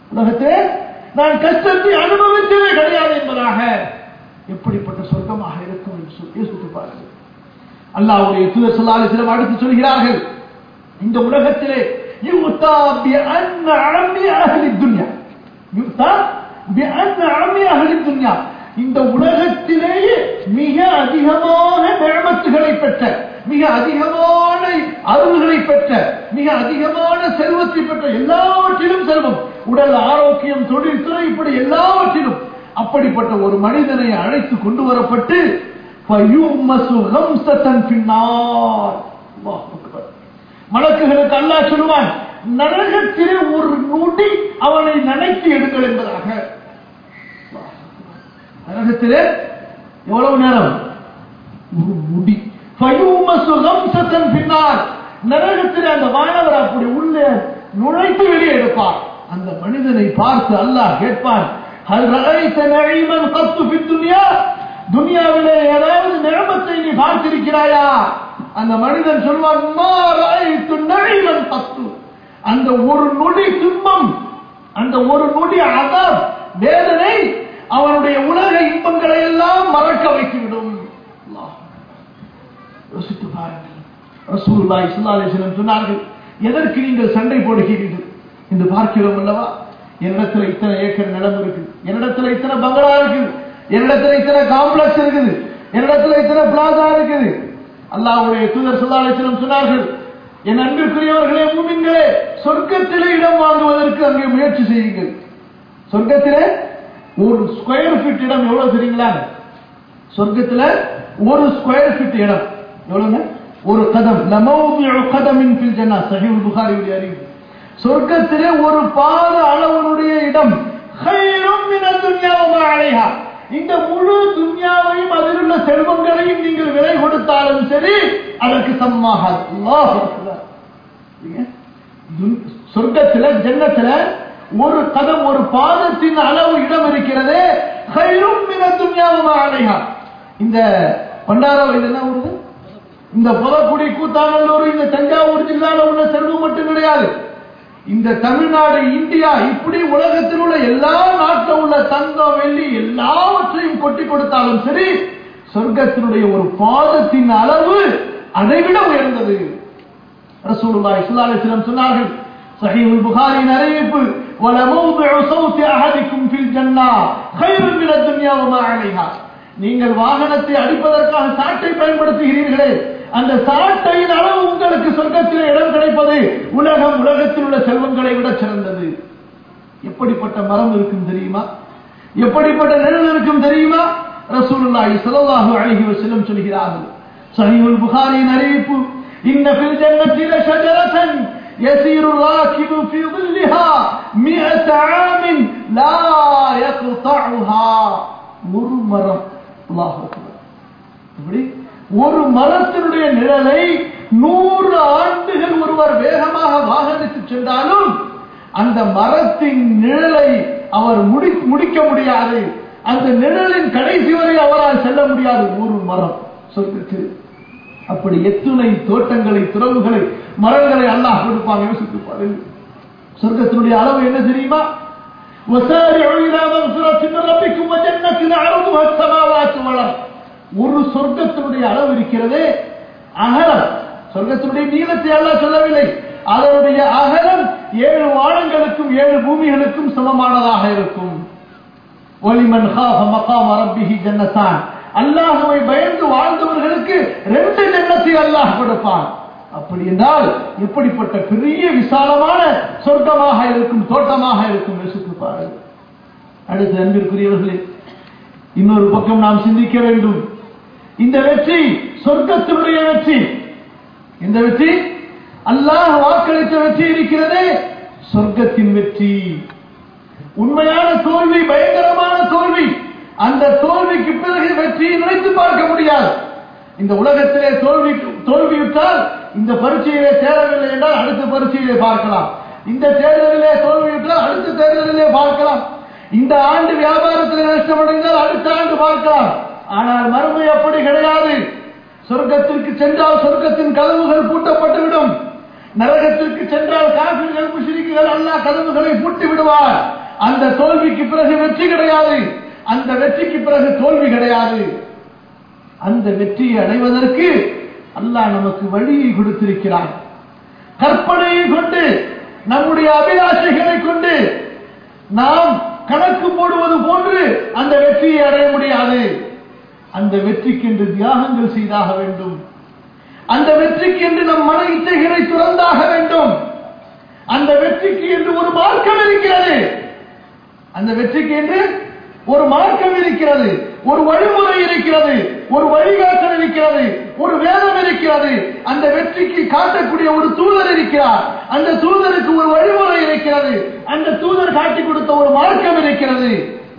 உலகத்திலே நான் கஷ்டத்தை அனுபவித்ததே கிடையாது என்பதாக எப்படிப்பட்ட சொர்க்கமாக இருக்கும் என்று சொல்லி யோசித்து பாருங்கள் அல்லாஹ்வுடைய தூதர் ஸல்லல்லாஹு அலைஹி வஸல்லம் அடுத்து சொல்கிறார்கள் இந்த உலகத்திலே யுத்தா பிஅன்அமி அஹ்லி துன்யா யுத்தா பிஅன்அமி அஹ்லி துன்யா இந்த உலகத்திலேயே மிக அதிகமான நியமத்துகளை பெற்ற மிக அதிகமான அருள்களை பெற்ற மிக அதிகமான செல்வத்தை பெற்ற எல்லாவற்றிலும் செல்வம் உடல் ஆரோக்கியம் தொழில்துறை இப்படி எல்லாவற்றிலும் அப்படிப்பட்ட ஒரு மனிதனை அழைத்து கொண்டு வரப்பட்டு فَيُؤْمَسُ غَمْسَةً فِي النَّارِ அல்லாஹ் அக்பர். மலக்குகளுக்கு அல்லாஹ் சொல்லுவான் நரகத்திலே ஒரு நொடி அவனை நனைத்து எடுங்கள் என்பதாக நரகத்திலே எவ்வளவு நேரம் ஒரு முடி ஃபயூமசு கம்சத்தன் பின்னால் நரகத்தில் அந்த வானவர் அப்படி உள்ளே நுழைத்து வெளியே எடுப்பார் அந்த மனிதனை பார்த்து அல்லாஹ் கேட்பான் ஹல் ரஅய்த நஈமன் கத்து ஃபி துன்யா துனியாவிலே ஏதாவது நியமத்தை நீ பார்த்திருக்கிறாயா அந்த மனிதன் சொல்வான் மா ரஅய்து நஈமன் கத்து அந்த ஒரு நொடி துன்பம் அந்த ஒரு நொடி அதாப் வேதனை அவனுடைய உலக இன்பங்களை எல்லாம் மறக்க வைத்துவிடும் அல்லாஹ் யோசித்து பாருங்கள் ரசூலுல்லாஹி ஸல்லல்லாஹு அலைஹி வஸல்லம் சொன்னார்கள் எதற்கு நீங்கள் சண்டை போடுகிறீர்கள் என்று பார்க்கிறோம் அல்லவா என்னிடத்துல இத்தனை ஏக்கர் நிலம் இருக்கு என்னிடத்துல இத்தனை பங்களா இருக்குது என்னிடத்துல இத்தனை காம்ப்ளெக்ஸ் இருக்குது என்னிடத்துல இத்தனை பிளாசா இருக்குது அல்லாஹ்வுடைய தூதர் ஸல்லல்லாஹு அலைஹி வஸல்லம் சொன்னார்கள் என் அன்பிற்குரியவர்களே மூமின்களே சொர்க்கத்திலே இடம் வாங்குவதற்கு அங்கே முயற்சி செய்யுங்கள் சொர்க்கத்திலே ஒரு ஸ்கொயர் ஃபீட் இடம் எவ்வளவு தெரியுங்களா சொர்க்கத்துல ஒரு ஸ்கொயர் ஃபீட் இடம் எவ்வளவுங்க ஒரு கதம் லமௌதிஉ கதமின் ஃபில் ஜன்னா சஹீஹுல் புகாரியுடைய அறிவு சொர்க்கத்திலே ஒரு பாத அளவனுடைய இடம் خيرٌ من الدنيا وما عليها இந்த முழு துன்யாவையும் அதில் உள்ள செல்வங்களையும் நீங்கள் விலை கொடுத்தாலும் சரி அதற்கு சமமாக அல்லாஹ் அக்பர். சரிங்க? துன்- சொர்க்கத்துல ஜன்னத்துல ஒரு கதம் ஒரு பாதத்தின் அளவு இடம் இருக்கிறதே ஹைரும் மின துன்யாவமா அலைஹா இந்த பண்டாரம் இது என்ன ஊருது இந்த புதக்குடி கூத்தாநல்லூர் இந்த தஞ்சாவூர் ஜில்லால உள்ள செல்வம் மட்டும் கிடையாது இந்த தமிழ்நாடு இந்தியா இப்படி உலகத்தில் உள்ள எல்லா நாட்டில் உள்ள தங்கம் வெள்ளி எல்லாவற்றையும் கொட்டி கொடுத்தாலும் சரி சொர்க்கத்தினுடைய ஒரு பாதத்தின் அளவு அதைவிட உயர்ந்தது ரசூலுல்லாஹி ஸல்லல்லாஹு அலைஹி வஸல்லம் சொன்னார்கள் சஹீஹுல் புகாரியின் அறிவிப்பு وَلَمَوْضِعُ صَوْتِ أَحَدِكُمْ فِي الْجَنَّةِ خَيْرٌ مِنَ الدُّنْيَا وَمَا عَلَيْهَا நீங்கள் வாகனத்தை அடிப்பதற்காக சாட்டை பயன்படுத்துகிறீர்களே அந்த சாட்டையின் அளவு உங்களுக்கு சொர்க்கத்தில் இடம் கிடைப்பது உலகம் உலகத்தில் உள்ள செல்வங்களை விட சிறந்தது எப்படிப்பட்ட மரம் இருக்கும் தெரியுமா எப்படிப்பட்ட நிழல் இருக்கும் தெரியுமா ரசூலுல்லாஹி ஸல்லல்லாஹு அலைஹி வஸல்லம் சொல்கிறார்கள் சஹீஹுல் புகாரியின் அறிவிப்பு இன்ன ஃபில் ஜன்னத்தி லஷஜரத்தன் يسير الراكب في ظلها مئة عام لا يقطعها ஒரு மரம் அல்லாஹ் அக்பர் இப்படி ஒரு மரத்தினுடைய நிழலை நூறு ஆண்டுகள் ஒருவர் வேகமாக வாகனத்தில் சென்றாலும் அந்த மரத்தின் நிழலை அவர் முடி முடிக்க முடியாது அந்த நிழலின் கடைசி வரை அவரால் செல்ல முடியாது ஒரு மரம் சொர்க்கத்தில் அப்படி எத்துணை தோட்டங்களை துறவுகளை மரங்களை அல்லாஹ் கொடுப்பாங்க யோசித்து பாருங்கள் சொர்க்கத்தினுடைய அளவு என்ன தெரியுமா وسارعوا إلى مغفرة من ربكم وجنة عرضها السماوات والأرض ஒரு சொர்க்கத்தினுடைய அளவு இருக்கிறதே அகலம் சொர்க்கத்தினுடைய நீளத்தை அல்லாஹ் சொல்லவில்லை அதனுடைய அகலம் ஏழு வானங்களுக்கும் ஏழு பூமிகளுக்கும் சமமானதாக இருக்கும் ஒலிமன் ஹாஃப மகாம ரப்பிஹி ஜன்னத்தான் அல்லாஹுவை பயந்து வாழ்ந்தவர்களுக்கு ரெண்டு ஜன்னத்தை அல்லாஹ் கொடுப்பான் அப்படி என்றால் எப்படிப்பட்ட பெரிய விசாலமான சொர்க்கமாக இருக்கும் தோட்டமாக இருக்கும் யோசித்து பாருங்கள் அடுத்து அன்பிற்குரியவர்களே இன்னொரு பக்கம் நாம் சிந்திக்க வேண்டும் இந்த வெற்றி சொர்க்கத்தினுடைய வெற்றி இந்த வெற்றி அல்லாஹ் வாக்களித்த வெற்றி இருக்கிறதே சொர்க்கத்தின் வெற்றி உண்மையான தோல்வி பயங்கரமான தோல்வி அந்த தோல்விக்கு பிறகு வெற்றியை நினைத்து பார்க்க முடியாது இந்த உலகத்திலே தோல்வி தோல்வியுற்றால் இந்த பரீட்சையிலே தேரவில்லை என்றால் அடுத்த பரீட்சையிலே பார்க்கலாம் இந்த தேர்தலிலே தோல்வியுற்றால் அடுத்த தேர்தலிலே பார்க்கலாம் இந்த ஆண்டு வியாபாரத்தில் நஷ்டமடைந்தால் அடுத்த ஆண்டு பார்க்கலாம் ஆனால் மறுமை அப்படி கிடையாது சொர்க்கத்திற்கு சென்றால் சொர்க்கத்தின் கதவுகள் பூட்டப்பட்டுவிடும் நரகத்திற்கு சென்றால் காபிர்கள் முஷ்ரிக்குகள் அல்லாஹ் கதவுகளை பூட்டி விடுவார் அந்த தோல்விக்கு பிறகு வெற்றி கிடையாது அந்த வெற்றிக்கு பிறகு தோல்வி கிடையாது அந்த வெற்றியை அடைவதற்கு அல்லாஹ் நமக்கு வழியை கொடுத்திருக்கிறான் கற்பனையை கொண்டு நம்முடைய அபிலாஷைகளை கொண்டு நாம் கணக்கு போடுவது போன்று அந்த வெற்றியை அடைய முடியாது அந்த வெற்றிக்கு என்று தியாகங்கள் செய்தாக வேண்டும் அந்த வெற்றிக்கு என்று நம் மன இச்சைகளை துறந்தாக வேண்டும் அந்த வெற்றிக்கு என்று ஒரு மார்க்கம் இருக்கிறது அந்த வெற்றிக்கு என்று ஒரு மார்க்கம் இருக்கிறது ஒரு வழிமுறை இருக்கிறது ஒரு வழிகாட்டல் இருக்கிறது ஒரு வேதம் இருக்கிறது அந்த வெற்றிக்கு காட்டக்கூடிய ஒரு தூதர் இருக்கிறார் அந்த தூதருக்கு ஒரு வழிமுறை இருக்கிறது அந்த தூதர் காட்டி கொடுத்த ஒரு மார்க்கம் இருக்கிறது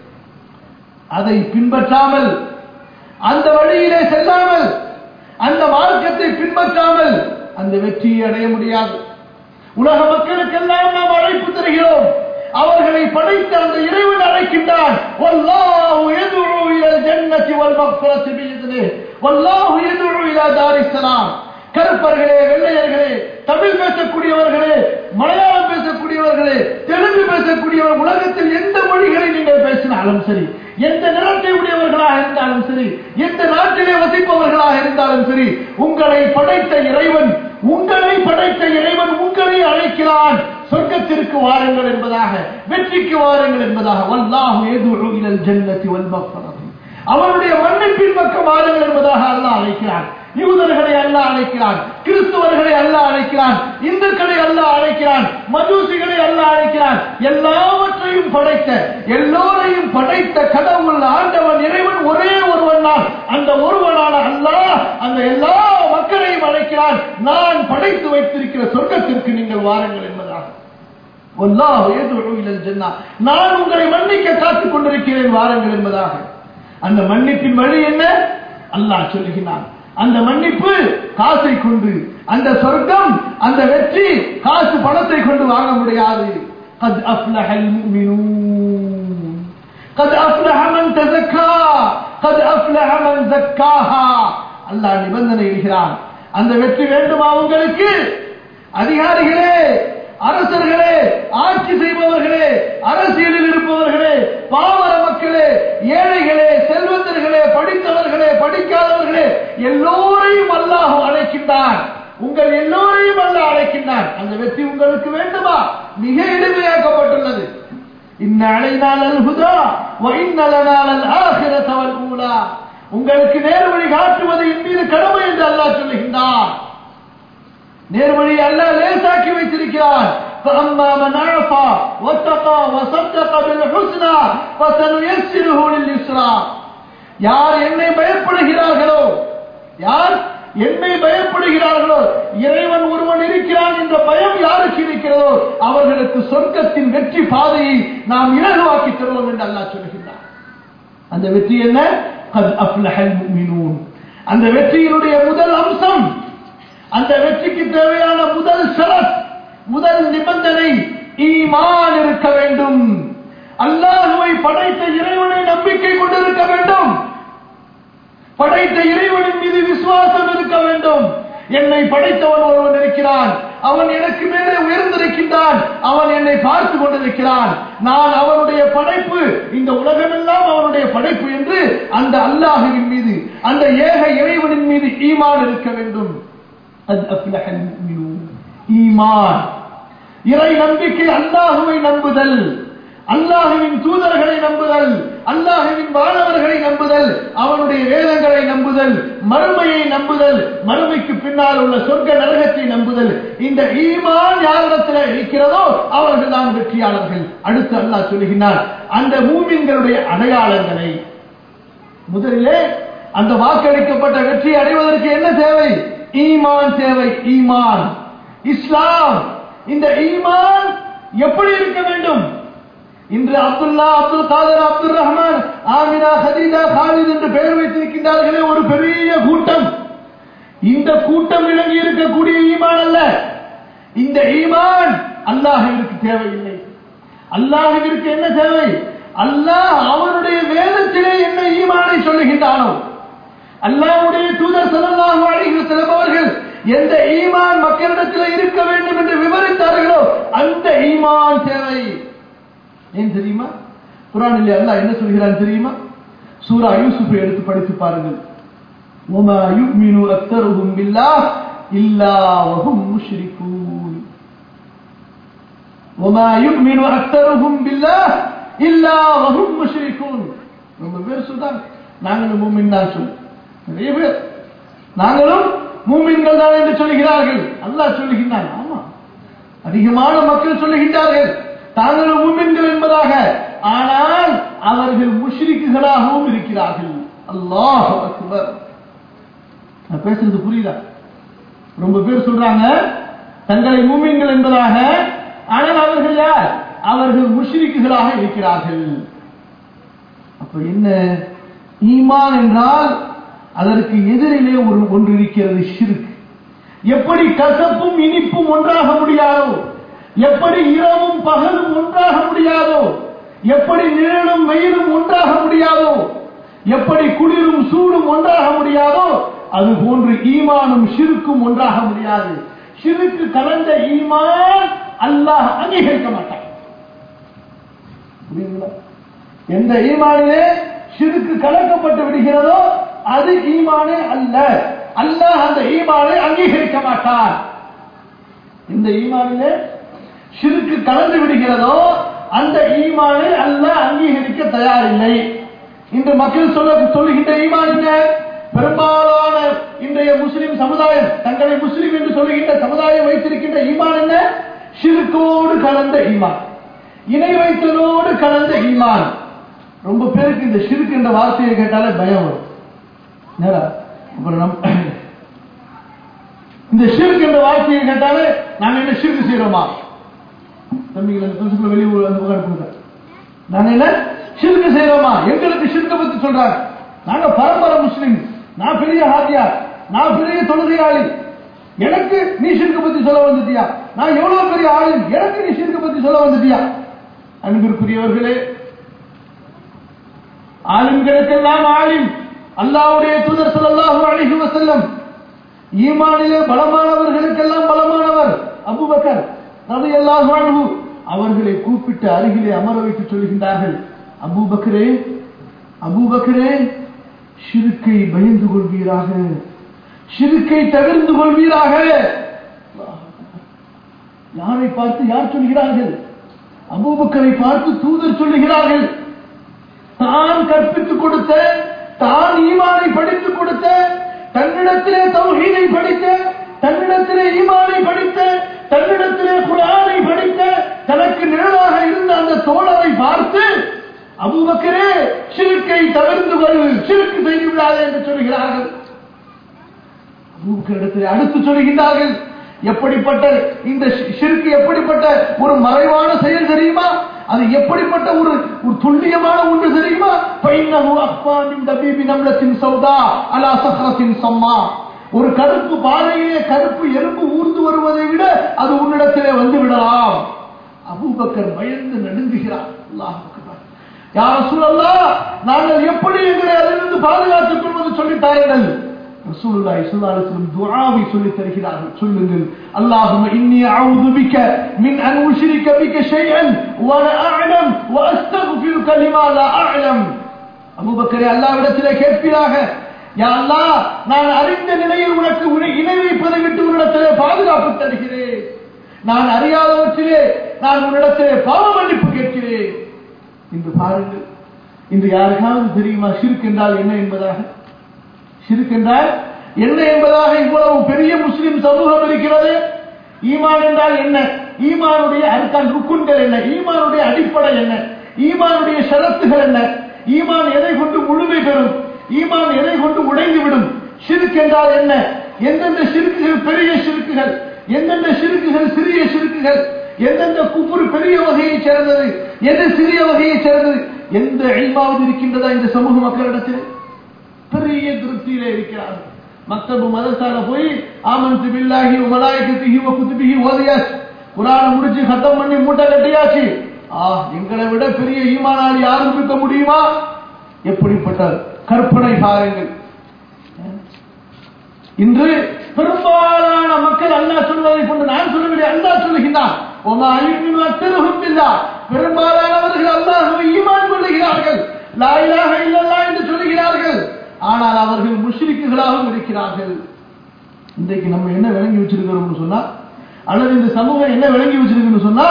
அதை பின்பற்றாமல் அந்த வழியிலே செல்லாமல் அந்த மார்க்கத்தை பின்பற்றாமல் அந்த வெற்றியை அடைய முடியாது உலக மக்களுக்கெல்லாம் நாம் அழைப்பு தருகிறோம் அவர்களை படைத்த அந்த இறைவன் அழைக்கின்றான் வல்லாஹு யதுஉ இலல் ஜன்னதி வல் மக்ஃபிரத்தி பிஇذنه வல்லாஹு யதுஉ இலா தாரிஸ் ஸலாம் கருப்பர்களே வெள்ளையர்களே தமிழ் பேசக்கூடியவர்களே மலையாளம் பேசக்கூடியவர்களே தெலுங்கு பேசக்கூடியவர் உலகத்தில் எந்த மொழிகளை நீங்கள் பேசினாலும் சரி எந்த நிறத்தை உடையவர்களாக இருந்தாலும் சரி எந்த நாட்டிலே வசிப்பவர்களாக இருந்தாலும் சரி உங்களை படைத்த இறைவன் உங்களை படைத்த இறைவன் உங்களை அழைக்கிறான் சொர்க்கத்திற்கு வாருங்கள் என்பதாக வெற்றிக்கு வாருங்கள் என்பதாக வல்லாஹு யதுஉ இலல் ஜன்னதி வல் மக்ஃபிரத்தி அவனுடைய மன்னிப்பின் பக்கம் வாருங்கள் என்பதாக அல்லாஹ் அழைக்கிறான் யூதர்களை அல்லாஹ் அழைக்கிறான் கிறிஸ்துவர்களை அல்லாஹ் அழைக்கிறான் இந்துக்களை அல்லாஹ் அழைக்கிறான் மஜூசிகளை அல்லாஹ் அழைக்கிறான் எல்லாவற்றையும் படைத்த எல்லோரையும் படைத்த கடவுள் ஆண்டவன் இறைவன் ஒரே ஒருவன் தான் அந்த ஒருவனான அல்லாஹ் அந்த எல்லா மக்களையும் அழைக்கிறான் நான் படைத்து வைத்திருக்கிற சொர்க்கத்திற்கு நீங்கள் வாருங்கள் என்பதாக வல்லாஹு யதுஉ இலல் ஜன்னா நான் உங்களை மன்னிக்க காத்துக் கொண்டிருக்கிறேன் வாருங்கள் என்பதாக அந்த மன்னிப்பின் வழி என்ன அல்லாஹ் சொல்லுகிறான் அந்த மன்னிப்பு காசை கொண்டு அந்த சொர்க்கம் அந்த வெற்றி காசு பணத்தை கொண்டு வாங்க முடியாது قد أفلح المؤمنون قد أفلح من تزكى قد أفلح من زكاها அல்லாஹ் நிபந்தனை இடுகிறான் அந்த வெற்றி வேண்டுமா உங்களுக்கு அதிகாரிகளே அரசர்களே ஆட்சி செய்பவர்களே அரசியலில் இருப்பவர்களே பாமர மக்களே ஏழைகளே செல்வந்தர்களே படித்தவர்களே படிக்காதவர்களே எல்லோரையும் அல்லாஹ் அழைக்கின்றான் உங்கள் எல்லோரையும் அல்லாஹ் அழைக்கின்றான் அந்த வெற்றி உங்களுக்கு வேண்டுமா மிக எளிமையாக்கப்பட்டுள்ளது இன்ன அலைநாள் அல்ஹுதா இன்ன லனால் ஆகிரத வல் ஊலா உங்களுக்கு நேர்வழி காட்டுவது என் மீது கடமை என்று அல்லாஹ் சொல்லுகின்றான் நேர்வழி அல்ல லேசாக்கி வைத்திருக்கிறார் فأما من عفا واتقى وصدق بالحسنى فسنيسره لليسرى யார் என்னை பயப்படுகிறார்களோ யார் என்னை பயப்படுகிறார்களோ இறைவன் ஒருவன் இருக்கிறான் என்ற பயம் யாருக்கு இருக்கிறதோ அவர்களுக்கு சொர்க்கத்தின் வெற்றி பாதையை நாம் இலகுவாக்கி தருவோம் என்று அல்லாஹ் சொல்கிறார் அந்த வெற்றி என்ன قد أفلح المؤمنون அந்த வெற்றியினுடைய முதல் அம்சம் அந்த வெற்றிக்கு தேவையான முதல் ஷரத் முதல் நிபந்தனை ஈமான் இருக்க வேண்டும் அல்லாஹுவை படைத்த இறைவனை நம்பிக்கை கொண்டிருக்க வேண்டும் படைத்த இறைவனின் மீது விசுவாசம் இருக்க வேண்டும் என்னை படைத்தவன் ஒருவன் இருக்கிறான் அவன் எனக்கு மேலே உயர்ந்திருக்கின்றான் அவன் என்னை பார்த்து கொண்டிருக்கிறான் நான் அவனுடைய படைப்பு இந்த உலகமெல்லாம் அவனுடைய படைப்பு என்று அந்த அல்லாஹுவின் மீது அந்த ஏக இறைவனின் மீது ஈமான் இருக்க வேண்டும் قد أفلح المؤمنون ஈமான் இறை நம்பிக்கை அல்லாஹுவை நம்புதல் அல்லாஹுவின் தூதர்களை நம்புதல் அல்லாஹுவின் மாணவர்களை நம்புதல் அவனுடைய வேதங்களை நம்புதல் மறுமையை நம்புதல் மறுமைக்கு பின்னால் உள்ள சொர்க்க நரகத்தை நம்புதல் இந்த ஈமான் யாரிடத்தில் இருக்கிறதோ அவர்கள் தான் வெற்றியாளர்கள் அடுத்து அல்லாஹ் சொல்லுகிறார் அந்த மூமின்களுடைய அடையாளங்களை முதலிலே அந்த வாக்களிக்கப்பட்ட வெற்றி அடைவதற்கு என்ன தேவை ஈமான் தேவை ஈமான் இஸ்லாம் இந்த ஈமான் எப்படி இருக்க வேண்டும் இன்று அப்துல்லா அப்துல் காதர் அப்துல் ரஹ்மான் ஆமினா ஹதீதா காலித் என்று பெயர் வைத்திருக்கின்றார்களே ஒரு பெரிய கூட்டம் இந்த கூட்டம் விளங்கி இருக்கக்கூடிய ஈமான் அல்ல இந்த ஈமான் அல்லாஹிற்கு தேவையில்லை அல்லாஹிற்கு என்ன தேவை அல்லாஹ் அவனுடைய வேதத்திலே என்ன ஈமானை சொல்லுகின்றானோ அல்லாஹ்வுடைய தூதர் ஸல்லல்லாஹு அலைஹி வஸல்லம் அவர்கள் எந்த ஈமான் மக்களிடத்தில் இருக்க வேண்டும் என்று விவரித்தார்களோ அந்த ஈமான் தேவை ஏன் தெரியுமா குரானிலே அல்லாஹ் என்ன சொல்கிறான் தெரியுமா சூரா யூசுஃபை எடுத்து படித்து பாருங்கள் وما يؤمن أكثرهم بالله إلا وهم مشركون وما يؤمن أكثرهم بالله إلا وهم مشركون ரொம்ப பேர் சொல்றாங்க நாங்களும் மூமின் தான் சொல்லு நிறைய பேர் நாங்களும் மூமின்கள் தான் என்று சொல்லுகிறார்கள் அல்லாஹ் சொல்லுகின்றான் ஆமா அதிகமான மக்கள் சொல்லுகின்றார்கள் தாங்களும் மூமின்கள் என்பதாக ஆனால் அவர்கள் முஷ்ரிக்குகளாகவும் இருக்கிறார்கள் அல்லாஹ் அக்பர் நான் பேசுறது புரியுதா ரொம்ப பேர் சொல்றாங்க தங்களை மூமின்கள் என்பதாக ஆனால் அவர்கள் யார் அவர்கள் முஷ்ரிக்குகளாக இருக்கிறார்கள் அப்ப என்ன ஈமான் என்றால் அதற்கு எதிரிலே ஒரு ஒன்று இருக்கிறது ஷிர்க் எப்படி கசப்பும் இனிப்பும் ஒன்றாக முடியாதோ எப்படி இரவும் பகலும் ஒன்றாக முடியாதோ எப்படி நிழலும் வெயிலும் ஒன்றாக முடியாதோ எப்படி குளிரும் சூடும் ஒன்றாக முடியாதோ அது போன்று ஈமானும் ஷிருக்கும் ஒன்றாக முடியாது ஷிருக்கு கலந்த ஈமான் அல்லாஹ் அங்கீகரிக்க மாட்டான் புரியுதுங்களா எந்த ஈமானிலே ஷிருக்கு கலக்கப்பட்டு விடுகிறதோ அது ஈமானே அல்ல அல்லாஹ் அந்த ஈமானை அங்கீகரிக்க மாட்டான் இந்த ஈமானிலே ஷிருக்கு கலந்து விடுகிறதோ அந்த ஈமானை அல்லாஹ் அங்கீகரிக்க தயாரில்லை இன்று மக்கள் சொல்ல சொல்லுகின்ற ஈமான் என்ன பெரும்பாலான இன்றைய முஸ்லிம் சமுதாயம் தங்களை முஸ்லிம் என்று சொல்லுகின்ற சமுதாயம் வைத்திருக்கின்ற ஈமான் என்ன ஷிருக்கோடு கலந்த ஈமான் இணை வைத்தலோடு கலந்த ஈமான் ரொம்ப பேருக்கு இந்த ஷிருக்கு என்ற வார்த்தையை கேட்டாலே பயம் வரும் நேரா அப்புறம் நம் இந்த ஷிருக்கு என்ற வார்த்தையை கேட்டாலே நாங்க என்ன ஷிருக்கு செய்யறோமா தம்பிகள் அந்த பிரின்சிபல் வெளியே அந்த புகார் கொடுங்க நாங்க என்ன ஷிருக்கு செய்யறோமா எங்களுக்கு ஷிர்க்க பத்தி சொல்றாங்க நாங்க பரம்பரை முஸ்லிம் நான் பெரிய ஹாத்தியார் நான் பெரிய தொழுகையாளி எனக்கு நீ ஷிர்க்க பத்தி சொல்ல வந்துட்டியா நான் எவ்வளவு பெரிய ஆளு எனக்கு நீ ஷிர்க்க பத்தி சொல்ல வந்துட்டியா அன்பிற்குரியவர்களே ஆலிம்களுக்கெல்லாம் ஆலிம் அல்லாவுடைய தூதர் ஸல்லல்லாஹு அலைஹி வஸல்லம் ஈமானிலே பலமானவர்களுக்கெல்லாம் பலமானவர் அபூபக்கர் ரலியல்லாஹு அன்ஹு அவர்களை கூப்பிட்டு அருகிலே அமர வைத்து சொல்கின்றார்கள் அபூபக்கரே அபூபக்கரே ஷிருக்கை பயந்து கொள்வீராக ஷிருக்கை தவிர்த்து கொள்வீராக யாரை பார்த்து யார் சொல்கிறார்கள் அபூபக்கரை பார்த்து தூதர் சொல்லுகிறார்கள் தான் கற்பித்துக் கொடுத்த தான் ஈமானை படித்துக் கொடுத்த தன்னிடத்திலே தௌஹீதை படித்த தன்னிடத்திலே ஈமானை படித்த தன்னிடத்திலே குரானை படித்த தனக்கு நிழலாக இருந்த அந்த தோழரை பார்த்து அபூபக்கரே சிறுக்கை தவிர்த்து கொள் சிறுக்கு செய்து விடாதே என்று சொல்கிறார்கள் அபூபக்கரிடத்திலே அடுத்து சொல்கின்றார்கள் எப்படிப்பட்ட இந்த ஷிர்கு எப்படிப்பட்ட ஒரு மறைவான செயல் தெரியுமா அது எப்படிப்பட்ட ஒரு ஒரு துல்லியமான ஒன்று தெரியுமா பைன்னஹு அக்பானின் தபீபி நம்லத்தின் சௌதா அலா சஹரத்தின் சம்மா ஒரு கருப்பு பாறையிலே கருப்பு எறும்பு ஊர்ந்து வருவதை விட அது உன்னிடத்திலே வந்து விடலாம் அபூபக்கர் பயந்து நடுங்குகிறார் அல்லாஹ் அக்பர் யார் சொல்லலாம் நாங்கள் எப்படி எங்களை அதிலிருந்து பாதுகாத்துக் கொள்வது சொல்லித் தாருங்கள் ரசூலுல்லாஹி ஸல்லல்லாஹு அலைஹி வஸல்லம் துஆவை சொல்லி தருகிறார்கள் சொல்லுங்கள் அல்லாஹும்ம இன்னி அஊது பிக மின் அன் உஷ்ரிக பிக ஷைஅன் வ லா அஅலம் வ அஸ்தக்ஃபிருக லிமா லா அஅலம் அபூபக்கரே அல்லாஹ்விடத்திலே கேட்பீராக யா அல்லாஹ் நான் அறிந்த நிலையில் உனக்கு உன்னை இணை வைப்பதை விட்டு உன்னிடத்திலே பாதுகாப்பு தருகிறேன் நான் அறியாதவற்றிலே நான் உன்னிடத்திலே பாவ மன்னிப்பு கேட்கிறேன் இன்று பாருங்கள் இன்று யாருக்காவது தெரியுமா ஷிர்க் என்றால் என்ன என்பதாக ஷிர்க் என்றால் என்ன என்பதாக இவ்வளவு பெரிய முஸ்லிம் சமூகம் இருக்கிறது ஈமான் என்றால் என்ன ஈமானுடைய அர்க்கான் ருக்குன்கள் என்ன ஈமானுடைய அடிப்படை என்ன ஈமானுடைய ஷரத்துகள் என்ன ஈமான் எதை கொண்டு முழுமை பெறும் ஈமான் எதை கொண்டு உடைந்துவிடும் ஷிர்க் என்றால் என்ன எந்தெந்த ஷிருக்குகள் பெரிய ஷிருக்குகள் எந்தெந்த ஷிருக்குகள் சிறிய ஷிருக்குகள் எந்தெந்த குப்புறு பெரிய வகையை சேர்ந்தது எது சிறிய வகையை சேர்ந்தது எந்த இல்மாவது இருக்கின்றதா இந்த சமூக மக்களிடத்தில் பெரிய திருப்தியிலே இருக்கிறார்கள் மக்தபு மதரசால போய் ஆமன்து பில்லாஹி மலாயக்கத்திஹி வ குதுபிஹி ஓதியாச்சு குரானை முடிச்சு சத்தம் பண்ணி மூட்டை கட்டியாச்சு ஆ எங்களை விட பெரிய ஈமானாளி யாரும் இருக்க முடியுமா எப்படிப்பட்ட கற்பனை பாருங்கள் இன்று பெரும்பாலான மக்கள் அல்லாஹ் சொல்வதை கொண்டு நான் சொல்லவில்லை அல்லாஹ் சொல்லுகின்றான் பெரும்பாலானவர்கள் லா இலாஹ இல்லல்லாஹ் என்று சொல்லுகிறார்கள் ஆனால் அவர்கள் முஷ்ரிக்குகளாகவும் இருக்கிறார்கள் இன்றைக்கு நம்ம என்ன விளங்கி வச்சிருக்கிறோம்னு சொன்னா அல்லது இந்த சமூகம் என்ன விளங்கி வச்சிருக்குன்னு சொன்னா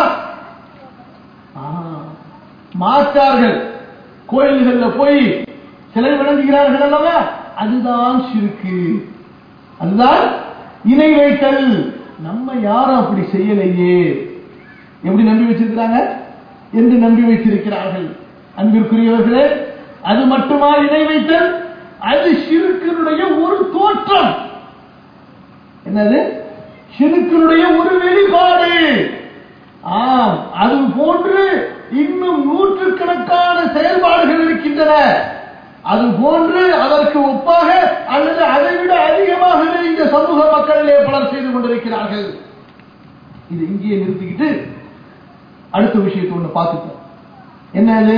ஆ, மாற்றார்கள் கோயில்கள்ல போய் சிலை வணங்குகிறார்கள் அல்லவா அதுதான் சிறுக்கு அதுதான் இணை வைத்தல் நம்ம யாரும் அப்படி செய்யலையே எப்படி நம்பி வச்சிருக்கிறாங்க என்று நம்பி வைத்திருக்கிறார்கள் அன்பிற்குரியவர்களே அது மட்டுமா இணை வைத்தல் அது சிறுக்கினுடைய ஒரு தோற்றம் என்னது சிறுக்கினுடைய ஒரு வெளிப்பாடு ஆம் அது போன்று இன்னும் நூற்றுக்கணக்கான செயல்பாடுகள் இருக்கின்றன அது போன்று அதற்கு ஒப்பாக அல்லது அதை விட அதிகமாகவே இந்த சமூக மக்களிலே பலர் செய்து கொண்டிருக்கிறார்கள் இது இங்கேயே நிறுத்திக்கிட்டு அடுத்த விஷயத்தை ஒண்ணு பார்த்துப்போம் என்னது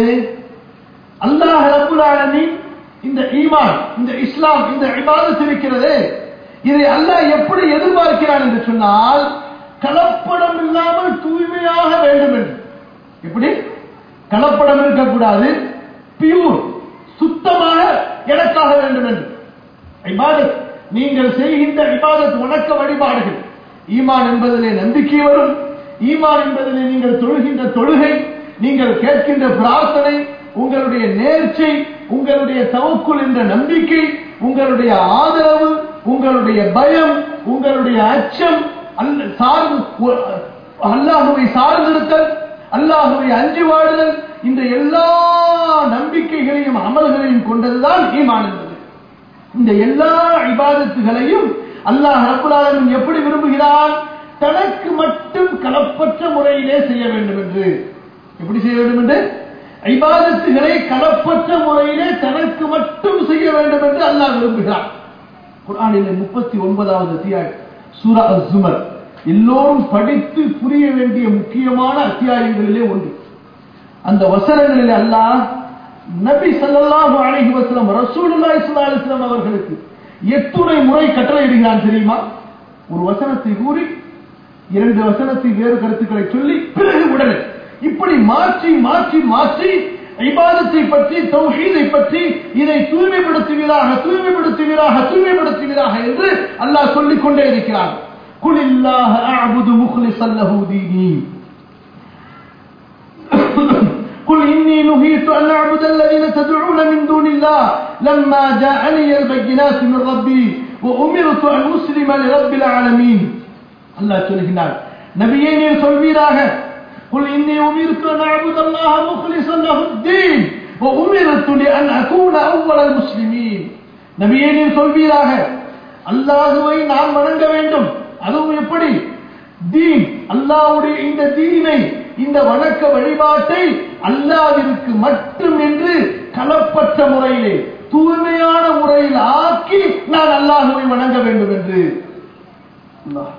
அல்லாஹ் ரப்புல் ஆலமீன் இந்த ஈமான் இந்த இஸ்லாம் இந்த இபாதத் இருக்கிறது இதை அல்லாஹ் எப்படி எதிர்பார்க்கிறான் என்று சொன்னால் கலப்படம் இல்லாமல் தூய்மையாக வேண்டும் என்று எப்படி கலப்படம் இருக்கக்கூடாது பியூர் சுத்தமாக எனக்காக வேண்டும் என்று இபாதத் நீங்கள் செய்கின்ற இபாதத் வணக்க வழிபாடுகள் ஈமான் என்பதிலே நம்பிக்கை வரும் ஈமான் என்பதிலே நீங்கள் தொழுகின்ற தொழுகை நீங்கள் கேட்கின்ற பிரார்த்தனை உங்களுடைய நேர்ச்சை உங்களுடைய தவக்குள் என்ற நம்பிக்கை உங்களுடைய ஆதரவு உங்களுடைய பயம் உங்களுடைய அச்சம் அல்ல சார்ந்து அல்லாஹுவை சார்ந்திருத்தல் அல்லாஹுவை அஞ்சு வாழுதல் இந்த எல்லா நம்பிக்கைகளையும் அமல்களையும் கொண்டதுதான் ஈமான் என்பது இந்த எல்லா இபாதத்துகளையும் அல்லாஹ் ரப்புல் ஆலமீன் எப்படி விரும்புகிறான் தனக்கு மட்டும் கலப்பற்ற முறையிலே செய்ய வேண்டும் என்று எப்படி செய்ய வேண்டும் என்று இபாதத்துகளை கலப்பற்ற முறையிலே தனக்கு மட்டும் செய்ய வேண்டும் என்று அல்லாஹ் விரும்புகிறான் குர்ஆனிலே முப்பத்தி ஒன்பதாவது அத்தியாயம் சூரா அஸ்-சுமர் எல்லோரும் படித்து புரிய வேண்டிய முக்கியமான அத்தியாயங்களிலே ஒன்று அந்த வசனங்களிலே அல்லாஹ் நபி ஸல்லல்லாஹு அலைஹி வஸல்லம் ரசூலுல்லாஹி ஸல்லல்லாஹு அலைஹி வஸல்லம் அவர்களுக்கு எத்துணை முறை கட்டளையிடுகிறான் தெரியுமா ஒரு வசனத்தை கூறி இரண்டு வசனத்தை வேறு கருத்துக்களை சொல்லி பிறகு உடனே இப்படி மாற்றி மாற்றி மாற்றி இபாதத்தை பற்றி தௌஹீதை பற்றி இதை தூய்மைப்படுத்துவீராக தூய்மைப்படுத்துவீராக தூய்மைப்படுத்துவீராக என்று அல்லாஹ் சொல்லிக் கொண்டே இருக்கிறான் குலில்லாஹ அஅபுது முக்லிஸன் லஹு தீனி قل إني نهيت أن أعبد الذين تدعون من دون الله لما جاءني البينات من ربي وأمرت أن أسلم لرب العالمين الله சொல்கிறார் நபியே நீர் சொல்வீராக قل إني أمرت أن أعبد الله مخلصا له الدين وأمرت لأن أكون أول المسلمين நபியே நீர் சொல்வீராக அல்லாஹுவை நாம் வணங்க வேண்டும் அதுவும் எப்படி தீன் அல்லாஹ்வுடைய இந்த தீனை இந்த வணக்க வழிபாட்டை அல்லாவிற்கு மட்டும் என்று கலப்பற்ற முறையிலே தூய்மையான முறையில் ஆக்கி நான் அல்லாஹுவை வணங்க வேண்டும் என்று அல்லாஹ்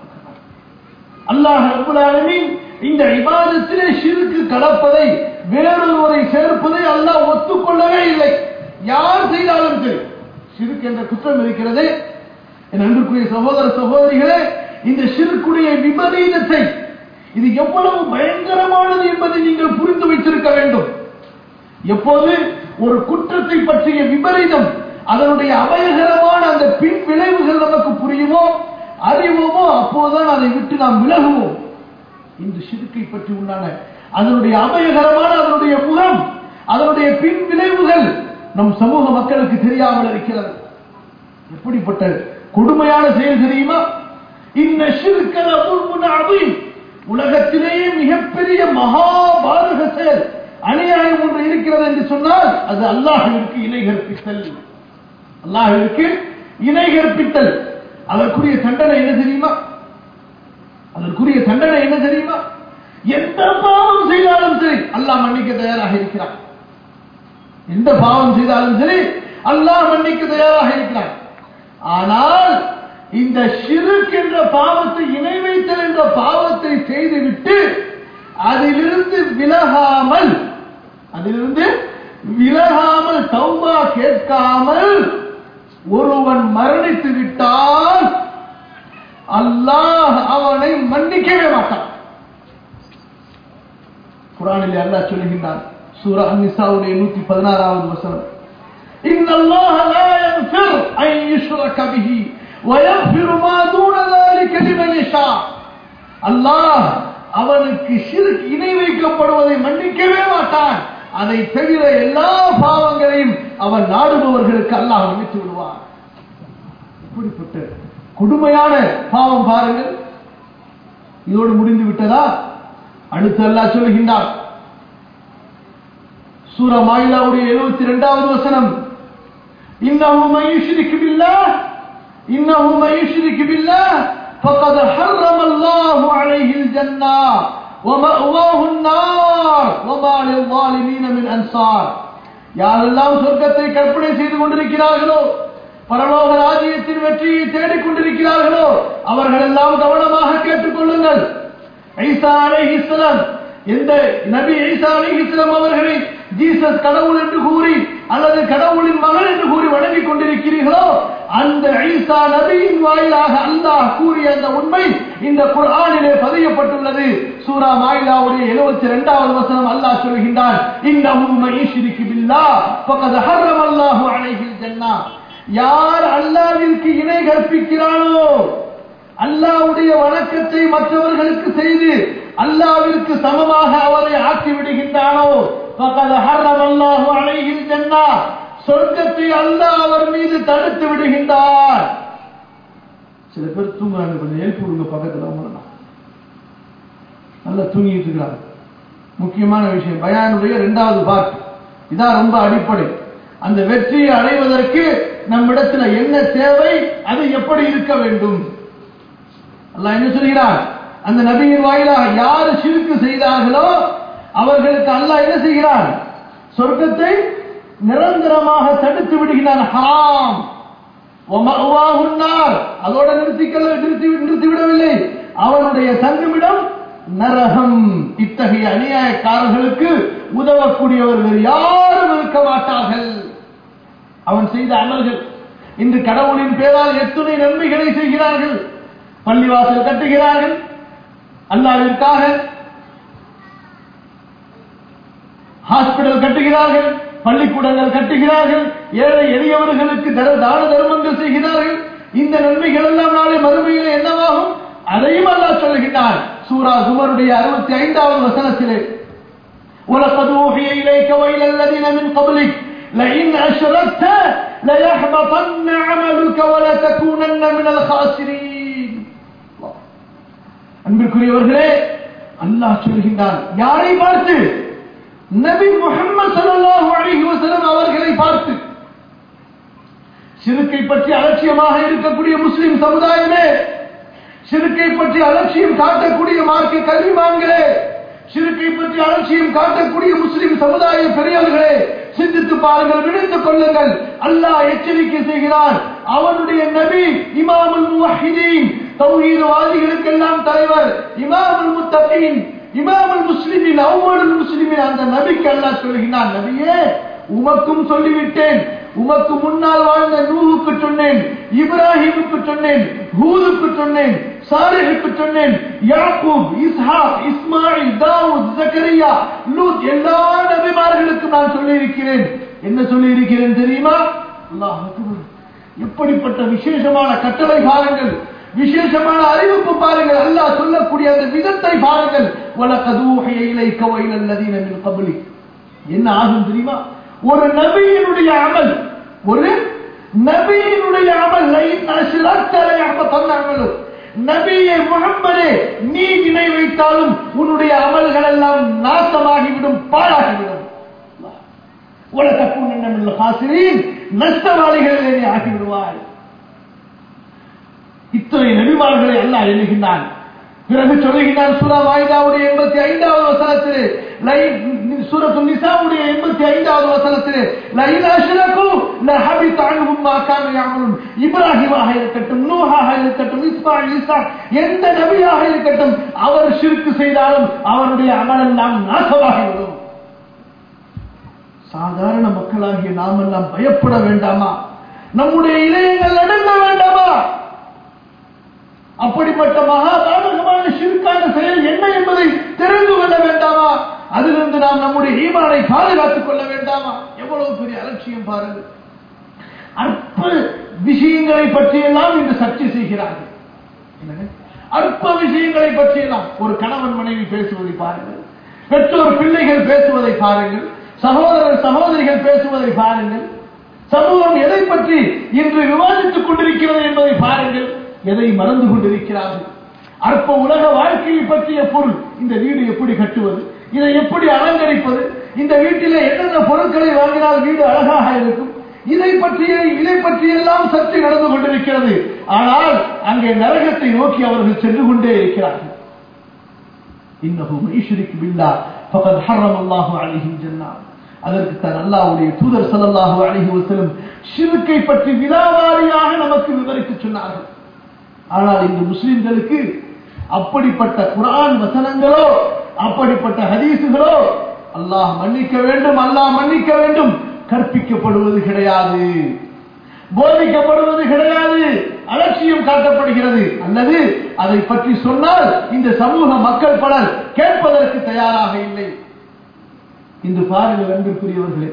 அல்லாஹ் ரப்புல் ஆலமீன் இந்த இபாதத்திலே ஷிர்க்கு கலப்பதை வேறொருவரை சேர்ப்பதை அல்லாஹ் ஒத்துக்கொள்ளவே இல்லை யார் செய்தாலும் சரி ஷிர்க் என்ற குற்றம் இருக்கிறது என் அன்புக்குரிய சகோதர சகோதரிகளே இந்த ஷிர்க்குடைய விபரீதத்தை இது எவ்வளவு பயங்கரமானது என்பதை நீங்கள் புரிந்து வைத்திருக்க வேண்டும் எப்போது ஒரு குற்றத்தை பற்றிய விபரீதம் அதனுடைய அபயகரமான அந்த பின் விளைவுகள் நமக்கு புரியுமோ அறிவோமோ அப்போதுதான் அதை விட்டு நாம் விலகுவோம் இந்த சிறுக்கை பற்றி உண்டான அதனுடைய அபயகரமான அதனுடைய முகம் அதனுடைய பின் விளைவுகள் நம் சமூக மக்களுக்கு தெரியாமல் இருக்கிறது எப்படிப்பட்ட கொடுமையான செயல் தெரியுமா இந்த சிறுக்கல் அபுல் உலகத்திலேயே மிகப்பெரிய மகாபாரக செயல் அநியாயம் ஒன்று இருக்கிறது என்று சொன்னால் அது அல்லாஹிற்கு இணை கற்பித்தல் அல்லாஹிற்கு இணை கற்பித்தல் அதற்குரிய தண்டனை என்ன தெரியுமா அதற்குரிய தண்டனை என்ன தெரியுமா எந்த பாவம் செய்தாலும் சரி அல்லாஹ் மன்னிக்க தயாராக இருக்கிறான் எந்த பாவம் செய்தாலும் சரி அல்லாஹ் மன்னிக்க தயாராக இருக்கிறான் ஆனால் இந்த ஷிருக் என்ற பாவத்தை இணை வைத்தல் என்ற பாவத்தை செய்துவிட்டு அதிலிருந்து விலகாமல் அதிலிருந்து விலகாமல் தௌபா கேட்காமல் ஒருவன் மரணித்து விட்டால் அல்லாஹ் அவனை மன்னிக்கவே மாட்டான் குரானில் அல்லாஹ் சொல்லுகின்றான் சூரா நிசாவுடைய நூத்தி பதினாறாவது வசனம் إن الله لا يغفر أن يشرك به ويغفر ما دون ذلك لمن يشاء அல்லாஹ் அவனுக்கு ஷிர்க் இணை வைக்கப்படுவதை மன்னிக்கவே மாட்டான் அதை தவிர எல்லா பாவங்களையும் அவன் நாடுபவர்களுக்கு அல்லாஹ் மன்னித்து விடுவான் இப்படிப்பட்ட கொடுமையான பாவம் பாருங்கள் இதோடு முடிந்து விட்டதா அடுத்து அல்லாஹ் சொல்கின்றான் சூரா மாயிலாவுடைய எழுபத்தி இரண்டாவது வசனம் إنه من يشرك بالله إنه من يشرك بالله فقد حرم الله عليه الجنة ومأواه النار وما للظالمين من أنصار யாரெல்லாம் சொர்க்கத்தை கற்பனை செய்து கொண்டிருக்கிறார்களோ பரலோக ராஜ்யத்தின் வெற்றியை தேடிக் கொண்டிருக்கிறார்களோ அவர்கள் எல்லாம் கவனமாக கேட்டுக்கொள்ளுங்கள் ஐசா அலைஹிஸ்ஸலாம் எந்த நபி ஈசா அலைஹிஸ்ஸலாம் அவர்களை ஜீசஸ் கடவுள் என்று கூறி அல்லது கடவுளின் மகன் என்று கூறி வணங்கிக் கொண்டிருக்கிறீர்களோ அந்த ஈசா நபியின் வாயிலாக அல்லாஹ் கூறிய அந்த உண்மை இந்த குர்ஆனிலே பதியப்பட்டுள்ளது சூரா மாயிலாவுடைய 72வது வசனம் அல்லாஹ் சொல்கின்றான் இன்னஹு மய்ஷிரிக்கு பில்லாஹ் ஃபகத் ஹர்ரம அல்லாஹு அலைஹில் ஜன்னah யார் அல்லாஹ்விற்கு இணை கற்பிக்கிறானோ அல்லாஹ்வுடைய வணக்கத்தை மற்றவர்களுக்கு செய்து அல்லாஹ்விற்கு சமமாக அவரை ஆக்கி விடுகின்றானோ ஃபகத் ஹர்ரம அல்லாஹு அலைஹில் ஜன்னah சொர்க்கத்தை அல்லாஹ் அவர் மீது தடுத்து விடுகின்றார் சில பேர் தூங்குறாங்க கொஞ்சம் எழுப்பி விடுங்க பக்கத்துல அவங்கள நல்லா தூங்கிட்டு இருக்கிறாங்க முக்கியமான விஷயம் பயானுடைய இரண்டாவது பாட்டு இதான் ரொம்ப அடிப்படை அந்த வெற்றியை அடைவதற்கு நம்மிடத்துல என்ன தேவை அது எப்படி இருக்க வேண்டும் அல்லாஹ் என்ன சொல்கிறார் அந்த நபியின் வாயிலாக யார் சிறுக்கு செய்தார்களோ அவர்களுக்கு அல்லாஹ் என்ன செய்கிறார் சொர்க்கத்தை நிரந்தரமாக தடுத்து விடுகிறான் ஹராம் அதோட நிறுத்திக்கல நிறுத்தி நிறுத்திவிடவில்லை அவனுடைய தங்குமிடம் நரகம் இத்தகைய அநியாயக்காரர்களுக்கு உதவக்கூடியவர்கள் யாரும் இருக்க மாட்டார்கள் அவன் செய்த அமல்கள் இன்று கடவுளின் பேரால் எத்துணை நன்மைகளை செய்கிறார்கள் பள்ளிவாசல் கட்டுகிறார்கள் அல்லாவிற்காக ஹாஸ்பிடல் கட்டுகிறார்கள் பள்ளிக்கூடங்கள் கட்டுகிறார்கள் ஏழை எளியவர்களுக்கு தான தர்மங்கள் செய்கிறார்கள் இந்த நன்மைகள் எல்லாம் நாளை மறுமையிலே என்னவாகும் அதையும் அல்லாஹ் சொல்லுகின்றார் சூரா சுமருடைய அறுபத்தி ஐந்தாவது வசனத்திலே ولقد أوحي إليك وإلى الذين من قبلك لئن أشركت ليحبطن عملك ولتكونن من الخاسرين அன்பிற்குரியவர்களே அல்லாஹ் சொல்கின்றான் யாரை பார்த்து நபி முகமது ஸல்லல்லாஹு அலைஹி வஸல்லம் அவர்களை பார்த்து சிறுக்கை பற்றி அலட்சியமாக இருக்கக்கூடிய முஸ்லிம் சமுதாயமே சிறுக்கை பற்றி அலட்சியம் காட்டக்கூடிய மார்க்க கல்விமான்களே சிறுக்கை பற்றி அலட்சியம் காட்டக்கூடிய முஸ்லிம் சமுதாய பெரியவர்களே சிந்தித்து பாருங்கள் விழுந்து கொள்ளுங்கள் அல்லாஹ் எச்சரிக்கை செய்கிறான் அவனுடைய நபி இமாமுல் முவஹிதீன் தௌஹீதவாதிகளுக்கெல்லாம் தலைவர் இமாமுல் முத்தகீன் இமாமுல் முஸ்லிமின் அவ்வளவு முஸ்லிமின் அந்த நபிக்கு அல்லாஹ் சொல்கிறான் நபியே உமக்கும் சொல்லிவிட்டேன் உமக்கு முன்னால் வாழ்ந்த நூவுக்கு சொன்னேன் இப்ராஹிமுக்கு சொன்னேன் ஹூதுக்கு சொன்னேன் சாலிஹுக்கு சொன்னேன் யாக்கூப் இஸ்ஹாக் இஸ்மாயில் தாவூத் ஜக்கரியா லூத் எல்லா நபிமார்களுக்கும் நான் சொல்லி இருக்கிறேன் என்ன சொல்லி இருக்கிறேன் தெரியுமா அல்லாஹ் அக்பர். எப்படிப்பட்ட விசேஷமான கட்டளை பாருங்கள் விசேஷமான அறிவிப்பு பாருங்கள் அல்லாஹ் சொல்லக்கூடிய அந்த விதத்தை பாருங்கள் வலகது ஊஹிய இலைக்க வயில அல்லதீன மின் கபலி என்ன ஆகும் தெரியுமா ஒரு நபியினுடைய அமல் ஒரு நபியினுடைய அமல் லைன் அஷ்ரக்தலை அப்ப அமல் நபியே முகம்மதே நீ இணை வைத்தாலும் உன்னுடைய அமல்கள் எல்லாம் நாசமாகிவிடும் பாழாகிவிடும் உலகக்கும் என்ன காசிரின் நஷ்டவாளிகளிலே நீ ஆகிவிடுவாய் இத்தனை நபிமார்களை அல்லாஹ் எழுகின்றான் பிறகு சொல்லுகின்றான் சூரா வாய்தாவுடைய எண்பத்தி ஐந்தாவது வசனத்திலே சூரத்து நிசாவுடைய எண்பத்தி ஐந்தாவது வசனத்திலே லைன் அஷ்ரகு லஹபித் அன்ஹும் மா கானு யஅமலுன் இப்ராஹிமாக இருக்கட்டும் நூஹாக இருக்கட்டும் இஸ்மாயில் ஈசா எந்த நபியாக இருக்கட்டும் அவர் ஷிர்க் செய்தாலும் அவருடைய அமலெல்லாம் நாசமாகிவிடும் சாதாரண மக்களாகிய நாமெல்லாம் பயப்பட வேண்டாமா நம்முடைய இதயங்கள் நடுங்க வேண்டாமா அப்படிப்பட்ட மகா பாதகமான சிறுக்கான செயல் என்ன என்பதை தெரிந்து கொள்ள வேண்டாமா அதிலிருந்து நாம் நம்முடைய ஈமானை பாதுகாத்துக் கொள்ள வேண்டாமா எவ்வளவு பெரிய அலட்சியம் பாருங்கள் அற்ப விஷயங்களை பற்றியெல்லாம் இன்று சர்ச்சை செய்கிறார்கள் என்னங்க? அற்ப விஷயங்களை பற்றியெல்லாம் ஒரு கணவன் மனைவி பேசுவதை பாருங்கள் பெற்றோர் பிள்ளைகள் பேசுவதை பாருங்கள் சகோதரர் சகோதரிகள் பேசுவதை பாருங்கள் சமூகம் எதை பற்றி இன்று விவாதித்துக் கொண்டிருக்கிறது என்பதை பாருங்கள் எதை மறந்து கொண்டிருக்கிறார்கள் அற்ப உலக வாழ்க்கையை பற்றிய பொருள் இந்த வீடு எப்படி கட்டுவது இதை எப்படி அலங்கரிப்பது இந்த வீட்டிலே என்னென்ன பொருட்களை வாங்கினால் வீடு அழகாக இருக்கும் இதை பற்றிய இதை பற்றியெல்லாம் சர்ச்சை நடந்து கொண்டிருக்கிறது ஆனால் அங்கே நரகத்தை நோக்கி அவர்கள் சென்று கொண்டே இருக்கிறார்கள் இன்னஹு மைஷ்ரிக் பில்லா ஃபகத் ஹர்ரம் அல்லாஹு அலைஹி ஜன்னா அதற்கு தான் அல்லாஹ்வுடைய தூதர் ஸல்லல்லாஹு அலைஹி வஸல்லம் ஷிர்க்கை பற்றி விலாவாரியாக நமக்கு விவரித்து சொன்னார்கள் ஆனால் இந்த முஸ்லிம்களுக்கு அப்படிப்பட்ட குர்ஆன் வசனங்களோ அப்படிப்பட்ட ஹதீஸுகளோ அல்லாஹ் மன்னிக்க வேண்டும் அல்லாஹ் மன்னிக்க வேண்டும் கற்பிக்கப்படுவது கிடையாது போதிக்கப்படுவது கிடையாது அலட்சியம் காட்டப்படுகிறது அல்லது அதை பற்றி சொன்னால் இந்த சமூக மக்கள் பலர் கேட்பதற்கு தயாராக இல்லை இன்று பாருங்கள் அன்பிற்குரியவர்களே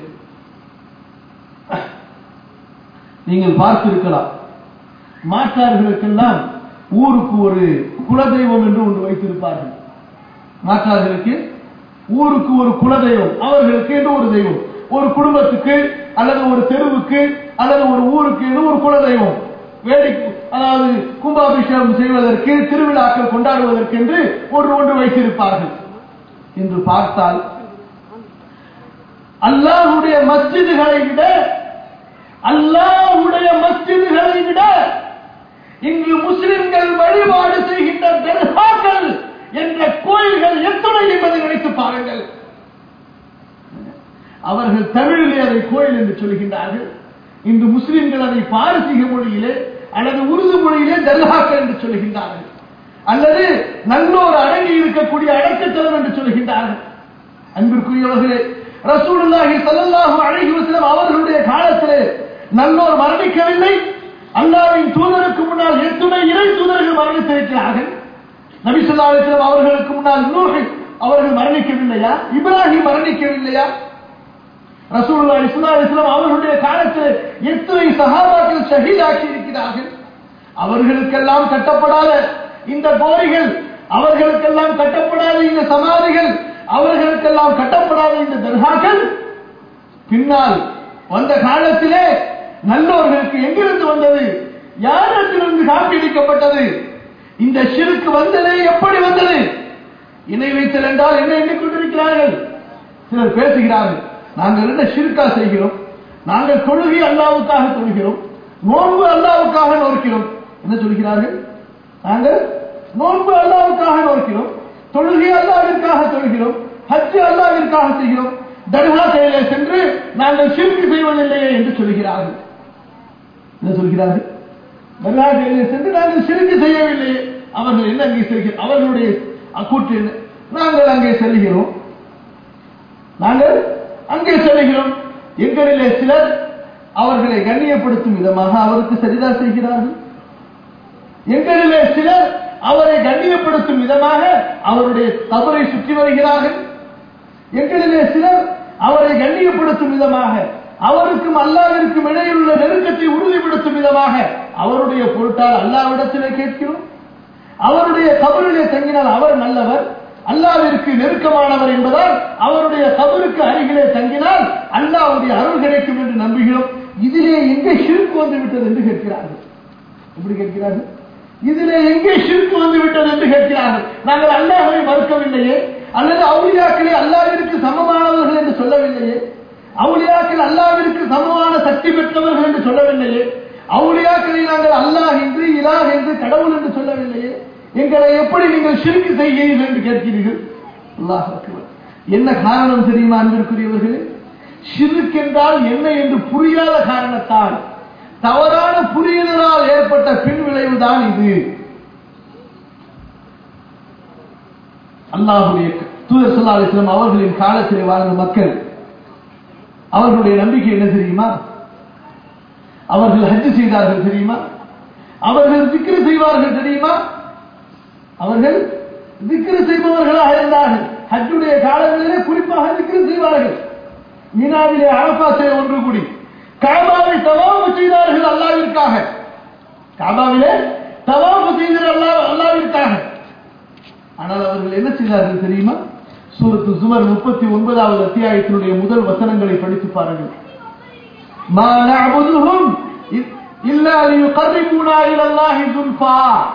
நீங்கள் பார்த்திருக்கலாம் மாற்றார்களுக்கெல்லாம் ஊருக்கு ஒரு குலதெய்வம் என்று ஒன்று வைத்திருப்பார்கள் மாற்றார்களுக்கு ஊருக்கு ஒரு குலதெய்வம் அவர்களுக்கு என்று ஒரு தெய்வம் ஒரு குடும்பத்துக்கு அல்லது ஒரு தெருவுக்கு அல்லது ஒரு ஊருக்கு என்று ஒரு குலதெய்வம் வேடிக்கை அதாவது கும்பாபிஷேகம் செய்வதற்கு திருவிழாக்கள் கொண்டாடுவதற்கு என்று ஒன்று ஒன்று வைத்திருப்பார்கள் என்று பார்த்தால் அல்லாஹுடைய மஸ்ஜிதுகளை விட அல்லாஹுடைய மஸ்ஜிதுகளை விட இங்கு முஸ்லிம்கள் வழிபாடு செய்கின்ற தர்காக்கள் என்ற கோயில்கள் எத்தனை என்பதை நினைத்து பாருங்கள் அவர்கள் தமிழிலே அதை கோயில் என்று சொல்கின்றார்கள் இன்று முஸ்லிம்கள் அதை பாரசீக மொழியிலே அல்லது உருது மொழியிலே தர்காக்கள் என்று சொல்கின்றார்கள் அல்லது நல்லோர் அடங்கி இருக்கக்கூடிய அடக்கத்தலம் என்று சொல்கின்றார்கள் அன்பிற்குரியவர்களே ரசூலுல்லாஹி ஸல்லல்லாஹு அலைஹி வஸல்லம் அவர்களுடைய காலத்திலே நல்லோர் மரணிக்கவில்லை அல்லாஹ்வின் தூதருக்கு முன்னால் எத்துணை இறை தூதர்கள் மரணித்திருக்கிறார்கள் நபி ஸல்லல்லாஹு அலைஹி வஸல்லம் அவர்களுக்கு முன்னால் நூஹ் அவர்கள் மரணிக்கவில்லையா இப்ராஹிம் மரணிக்கவில்லையா ரசூலுல்லாஹி ஸல்லல்லாஹு அலைஹி வஸல்லம் அவர்களுடைய காலத்தில் எத்தனை சஹாபாக்கள் ஷஹீதாக்கி இருக்கிறார்கள் அவர்களுக்கெல்லாம் கட்டப்படாத இந்த கோரிகள் அவர்களுக்கெல்லாம் கட்டப்படாத இந்த சமாதிகள் அவர்களுக்கெல்லாம் கட்டப்படாத இந்த தர்காக்கள் பின்னால் வந்த காலத்திலே நல்லோர்களுக்கு எங்கிருந்து வந்தது யாரிடத்திலிருந்து காப்பீடிக்கப்பட்டது இந்த ஷிருக்கு வந்தது எப்படி வந்தது இணை வைத்தல் என்றால் என்ன எண்ணிக்கொண்டிருக்கிறார்கள் சிலர் பேசுகிறார்கள் நாங்கள் என்ன ஷிருக்கா செய்கிறோம் நாங்கள் தொழுகை அல்லாவுக்காக தொழுகிறோம் நோன்பு அல்லாவுக்காக நோக்கிறோம் என்ன சொல்கிறார்கள் நாங்கள் நோன்பு அல்லாவுக்காக நோக்கிறோம் தொழுகை அல்லாவிற்காக தொழுகிறோம் ஹஜ் அல்லாவிற்காக செய்கிறோம் தர்கா செயலே சென்று நாங்கள் ஷிர்கு செய்வதில்லையே என்று சொல்கிறார்கள் என்ன சொல்கிறார்கள் தர்கா செயலே சென்று நாங்கள் ஷிர்கு செய்யவில்லையே அவர்கள் என்ன அங்கே செய்கிறார் அவர்களுடைய கூற்று என்ன நாங்கள் அங்கே செல்கிறோம் நாங்கள் அங்கே செல்கிறோம் எங்களிலே சிலர் அவர்களை கண்ணியப்படுத்தும் விதமாக அவருக்கு சரிதா செய்கிறார்கள் எங்களிலே சிலர் அவரை கண்ணியப்படுத்தும் விதமாக அவருடைய தவறை சுற்றி வருகிறார்கள் எங்களிலே சிலர் அவரை கண்ணியப்படுத்தும் விதமாக அவருக்கும் அல்லாவிற்கும் இடையில் உள்ள நெருக்கத்தை உறுதிப்படுத்தும் விதமாக அவருடைய பொருட்டால் அல்லாவிடத்திலே கேட்கிறோம் அவருடைய கபரிலே தங்கினால் அவர் நல்லவர் அல்லாவிற்கு நெருக்கமானவர் என்பதால் அவருடைய கபருக்கு அருகிலே தங்கினால் அல்லாவுடைய அருள் கிடைக்கும் என்று நம்புகிறோம் இதிலே எங்கே ஷிருக்கு வந்து விட்டது என்று கேட்கிறார்கள் எப்படி கேட்கிறார்கள் இதிலே எங்கே ஷிருக்கு வந்து விட்டது என்று கேட்கிறார்கள் நாங்கள் அல்லாஹை மறுக்கவில்லையே அல்லது அவுளியாக்களே அல்லாவிற்கு சமமானவர்கள் என்று சொல்லவில்லையே அவுளியாக்கள் அல்லாவிற்கு சமமான சக்தி பெற்றவர்கள் என்று சொல்லவில்லையே அவுளியாக்களை நாங்கள் அல்லாஹ் என்று இலாஹ் என்று கடவுள் என்று சொல்லவில்லையே எங்களை எப்படி நீங்கள் சிறுக்கு செய்கிறீர்கள் என்று கேட்கிறீர்கள் அல்லாஹ் அக்பர். என்ன காரணம் தெரியுமா அன்பிற்குரியவர்களே ஷிர்க் என்றால் என்ன என்று புரியாத காரணத்தால் தவறான புரிதலால் ஏற்பட்ட பின் விளைவுதான் இது அல்லாஹுடைய தூதர் ஸல்லல்லாஹு அலைஹி வஸல்லம் அவர்களின் காலத்திலே வாழ்ந்த மக்கள் அவர்களுடைய நம்பிக்கை என்ன தெரியுமா அவர்கள் ஹஜ் செய்தார்கள் தெரியுமா அவர்கள் திக்ரு செய்வார்கள் தெரியுமா அவர்கள் திக்ரு செய்பவர்களாக இருந்தார்கள் ஹஜ்ஜுடைய காலங்களிலே குறிப்பாக திக்ரு செய்வார்கள் மீனாவிலே அரபாத்தை ஒன்று கூடி காபாவை தவாவு செய்தார்கள் அல்லாவிற்காக காபாவிலே தவாவு செய்தார் அல்லா அல்லாவிற்காக ஆனால் அவர்கள் என்ன செய்தார்கள் தெரியுமா சூரத்து சுமர் முப்பத்தி ஒன்பதாவது அத்தியாயத்தினுடைய முதல் வசனங்களை படித்து பாருங்கள் மா நஅபுதுஹும் இல்லா லியுகர்ரிபூனா இலல்லாஹி ஸுல்ஃபா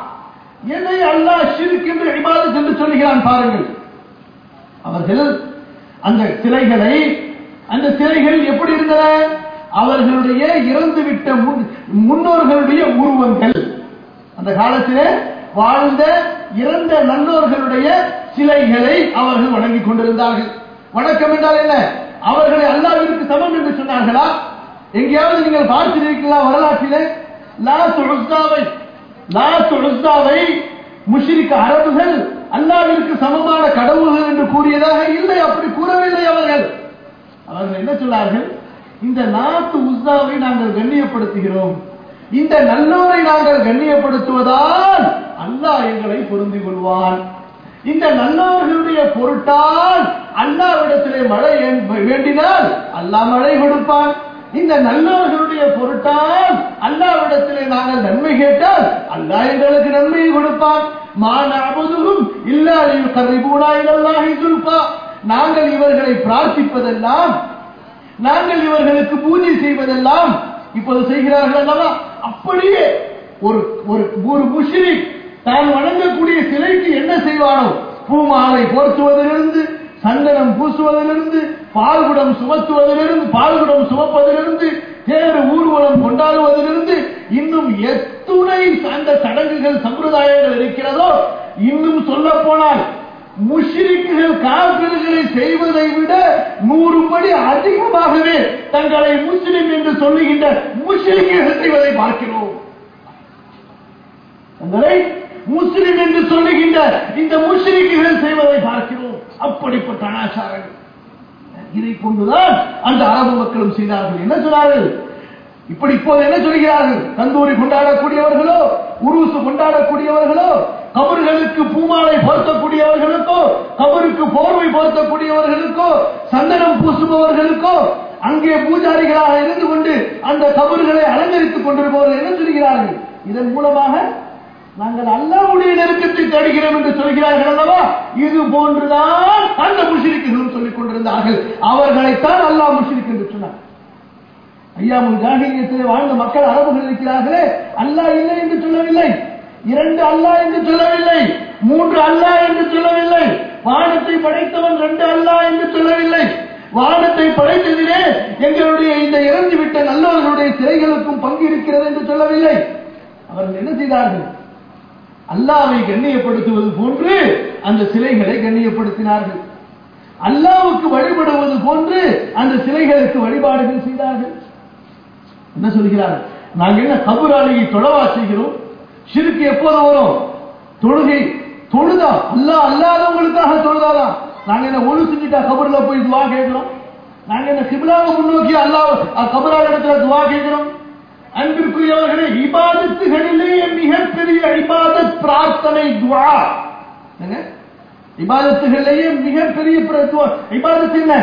எதை அல்லாஹ் ஷிர்க் என்று இபாதத் என்று சொல்கிறான் பாருங்கள் அவர்கள் அந்த சிலைகளை அந்த சிலைகள் எப்படி இருந்தன அவர்களுடைய இறந்துவிட்ட முன்- முன்னோர்களுடைய உருவங்கள் அந்த காலத்திலே வாழ்ந்த இறந்த நல்லோர்களுடைய சிலைகளை அவர்கள் வணங்கிக் கொண்டிருந்தார்கள் வணக்கம் என்றால் என்ன அவர்களை அல்லாவிற்கு சமம் என்று சொன்னார்களா எங்கேயாவது நீங்கள் பார்த்திருக்கீங்களா வரலாற்றிலே லாத்து உஸ்தாவை லாத்து உஸ்தாவை முஷ்ரிக் அரபுகள் அல்லாவிற்கு சமமான கடவுள்கள் என்று கூறியதாக இல்லை அப்படி கூறவில்லை அவர்கள் அவர்கள் என்ன சொன்னார்கள் இந்த நாட்டு உஸ்தாவை நாங்கள் கண்ணியப்படுத்துகிறோம் இந்த நல்லோரை நாங்கள் கண்ணியப்படுத்துவதால் அல்லாஹ் எங்களை பொருந்திக் கொள்வான் இந்த நல்லவர்களுடைய பொருட்டால் அல்லாவிடத்திலே மழை ஏன்- வேண்டினால் அல்லாஹ் மழை கொடுப்பான் இந்த நல்லவர்களுடைய பொருட்டால் அல்லாவிடத்திலே நாங்கள் நன்மை கேட்டால் அல்லாஹ் எங்களுக்கு நன்மையை கொடுப்பான் மானாவதும் இல்லாதையும் கரிபூனா இலல்லாஹி சுல்பா நாங்கள் இவர்களை பிரார்த்திப்பதெல்லாம் நாங்கள் இவர்களுக்கு பூஜை செய்வதெல்லாம் இப்போது செய்கிறார்கள் அல்லவா அப்படியே ஒரு ஒரு ஒரு முஷ்ரிக் தான் வணங்கக்கூடிய சிலைக்கு என்ன செய்வானோ பூமாலை போர்த்துவதிலிருந்து சந்தனம் பூசுவதிலிருந்து பால்குடம் சுமத்துவதிலிருந்து பால்குடம் சுமப்பதிலிருந்து தேர் ஊர்வலம் கொண்டாடுவதிலிருந்து இன்னும் எத்துணை அந்த சடங்குகள் சம்பிரதாயங்கள் இருக்கிறதோ இன்னும் சொல்ல போனால் முஷ்ரிக்குகள் காப்பிர்களை செய்வதை விட நூறு படி அதிகமாகவே தங்களை முஸ்லிம் என்று சொல்லுகின்ற முஸ்லிம்கள் செய்வதை பார்க்கிறோம் தங்களை முஸ்லிம் என்று சொல்லுகின்ற இந்த முஸ்லிம்கள் செய்வதை பார்க்கிறோம் அப்படிப்பட்ட அனாச்சாரங்கள் இதை கொண்டுதான் அந்த அரபு மக்களும் செய்தார்கள் என்ன சொன்னார்கள் இப்படி இப்போது என்ன சொல்கிறார்கள் தந்தூரி கொண்டாடக்கூடியவர்களோ உருசு கொண்டாடக்கூடியவர்களோ கபர்களுக்கு பூமாலை போர்த்தக்கூடியவர்களுக்கோ கபருக்கு போர்வை போர்த்தக்கூடியவர்களுக்கோ சந்தனம் பூசுபவர்களுக்கோ அங்கே பூஜாரிகளாக இருந்து கொண்டு அந்த கபர்களை அலங்கரித்துக் கொண்டிருப்பவர்கள் என்ன சொல்கிறார்கள் இதன் மூலமாக நாங்கள் அல்லாவுடைய நெருக்கத்தை தேடுகிறோம் என்று சொல்கிறார்கள் அல்லவா இது போன்றுதான் அந்த முஷிரிக்குகளும் சொல்லிக் கொண்டிருந்தார்கள் அவர்களைத்தான் அல்லாஹ் முஷிரிக் என்று சொன்னார் ஐயாமுல் ஜாகிரியத்தில் வாழ்ந்த மக்கள் அரபுகள் இருக்கிறார்களே அல்லாஹ் இல்லை என்று சொல்லவில்லை இரண்டு அல்லாஹ் என்று சொல்லவில்லை மூன்று அல்லாஹ் என்று சொல்லவில்லை வானத்தை படைத்தவன் ரெண்டு அல்லாஹ் என்று சொல்லவில்லை வானத்தை படைத்ததிலே எங்களுடைய இந்த இறந்து விட்ட நல்லவர்களுடைய சிலைகளுக்கும் பங்கு இருக்கிறது என்று சொல்லவில்லை அவர்கள் என்ன செய்தார்கள் அல்லாவை கண்ணியப்படுத்துவது போன்று அந்த சிலைகளை கண்ணியப்படுத்தினார்கள் அல்லாவுக்கு வழிபடுவது போன்று அந்த சிலைகளுக்கு வழிபாடுகள் செய்தார்கள் என்ன சொல்கிறார்கள் நாங்க என்ன கபுராளியை தொழவா செய்கிறோம் சிறுக்கு எப்போது வரும் தொழுகை தொழுதா அல்லா அல்லாதவங்களுக்காக தொழுதாதான் நாங்க என்ன ஒழு செஞ்சுட்டா கபர்ல போய் துவா கேட்கிறோம் நாங்க என்ன சிபிலாவை முன்னோக்கி அல்லாஹ் கபரால் இடத்துல துவா கேட்கிறோம் அன்பிற்குரியவர்களே இபாதத்துகளிலேயே மிகப்பெரிய இபாதத் பிரார்த்தனை துவா என்ன இபாதத்துகளிலேயே மிகப்பெரிய பிர- துவா. இபாதத் என்ன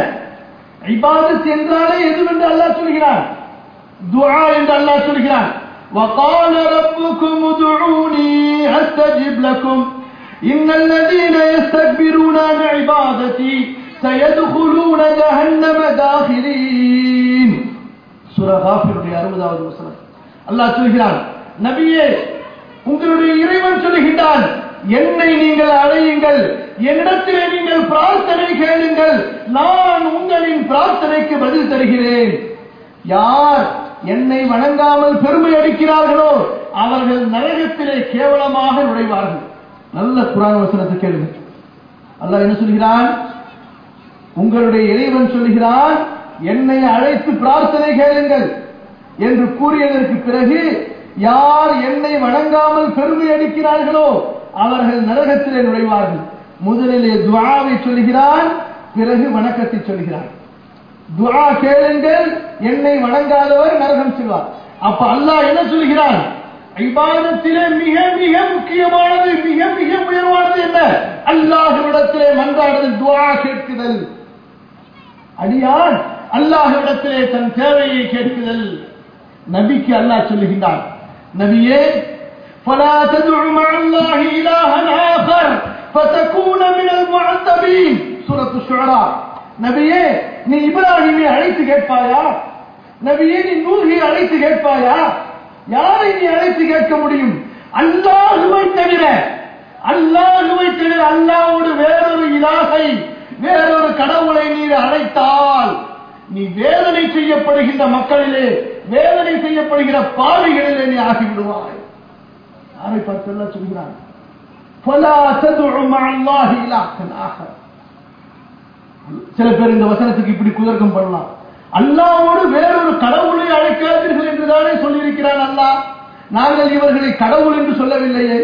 இபாதத் என்றாலே எதுவென்று அல்லாஹ் சொல்கிறான் துஆ என்று அல்லாஹ் சொல்கிறான் وقال ربكم ادعوني استجب لكم ان الذين يستكبرون عن عبادتي سيدخلون جهنم داخرين சூரா காஃபிருடைய 60வது வசனம் அல்லாஹ் சொல்கிறான் நபியே உங்களுடைய இறைவன் சொல்லுகின்றான் என்னை நீங்கள் அழையுங்கள் என்னிடத்திலே நீங்கள் பிரார்த்தனை கேளுங்கள் நான் உங்களின் பிரார்த்தனைக்கு பதில் தருகிறேன் யார் என்னை வணங்காமல் பெருமை அடிக்கிறார்களோ அவர்கள் நரகத்திலே கேவலமாக நுழைவார்கள் நல்ல குரான் வசனத்தை கேளுங்க அல்லாஹ் என்ன சொல்கிறான் உங்களுடைய இறைவன் சொல்கிறான் என்னை அழைத்து பிரார்த்தனை கேளுங்கள் என்று கூறியதற்கு பிறகு யார் என்னை வணங்காமல் பெருமை அடிக்கிறார்களோ அவர்கள் நரகத்திலே நுழைவார்கள் முதலிலே துஆவை சொல்கிறான் பிறகு வணக்கத்தை சொல்கிறான் துஆ கேளுங்கள் என்னை வணங்காதவர் நரகம் செல்வார் அப்ப அல்லாஹ் என்ன சொல்கிறான் இபாதத்திலே மிக மிக முக்கியமானது மிக மிக உயர்வானது என்ன அல்லாஹ்விடத்திலே மன்றாடுதல் துஆ கேட்குதல் அடியான் அல்லாஹ்விடத்திலே தன் தேவையை கேட்குதல் நபிக்கு அல்லாஹ் சொல்லுகின்றான் நபியே فلا تدع مع الله إلها آخر فتكون من المعذبين سورة الشعراء நபியே நீ இப்ராஹிமை அழைத்து கேட்பாயா நபியே நீ நூகை அழைத்து கேட்பாயா யாரை நீ அழைத்து கேட்க முடியும் அல்லாஹுவை தவிர அல்லாஹுவை தவிர அல்லாவோடு வேறொரு இலாகை வேறொரு கடவுளை நீர் அழைத்தால் நீ வேதனை செய்யப்படுகின்ற மக்களிலே வேதனை செய்யப்படுகிற பாவிகளிலே நீ ஆகிவிடுவாய் யாரை பார்த்து சொல்கிறான் فلا تدع مع الله إلها آخر சில பேர் இந்த வசனத்துக்கு இப்படி குதர்க்கம் பண்ணலாம் அல்லாவோடு வேறொரு கடவுளை அழைக்காதீர்கள் என்றுதானே சொல்லியிருக்கிறான் அல்லாஹ் நாங்கள் இவர்களை கடவுள் என்று சொல்லவில்லையே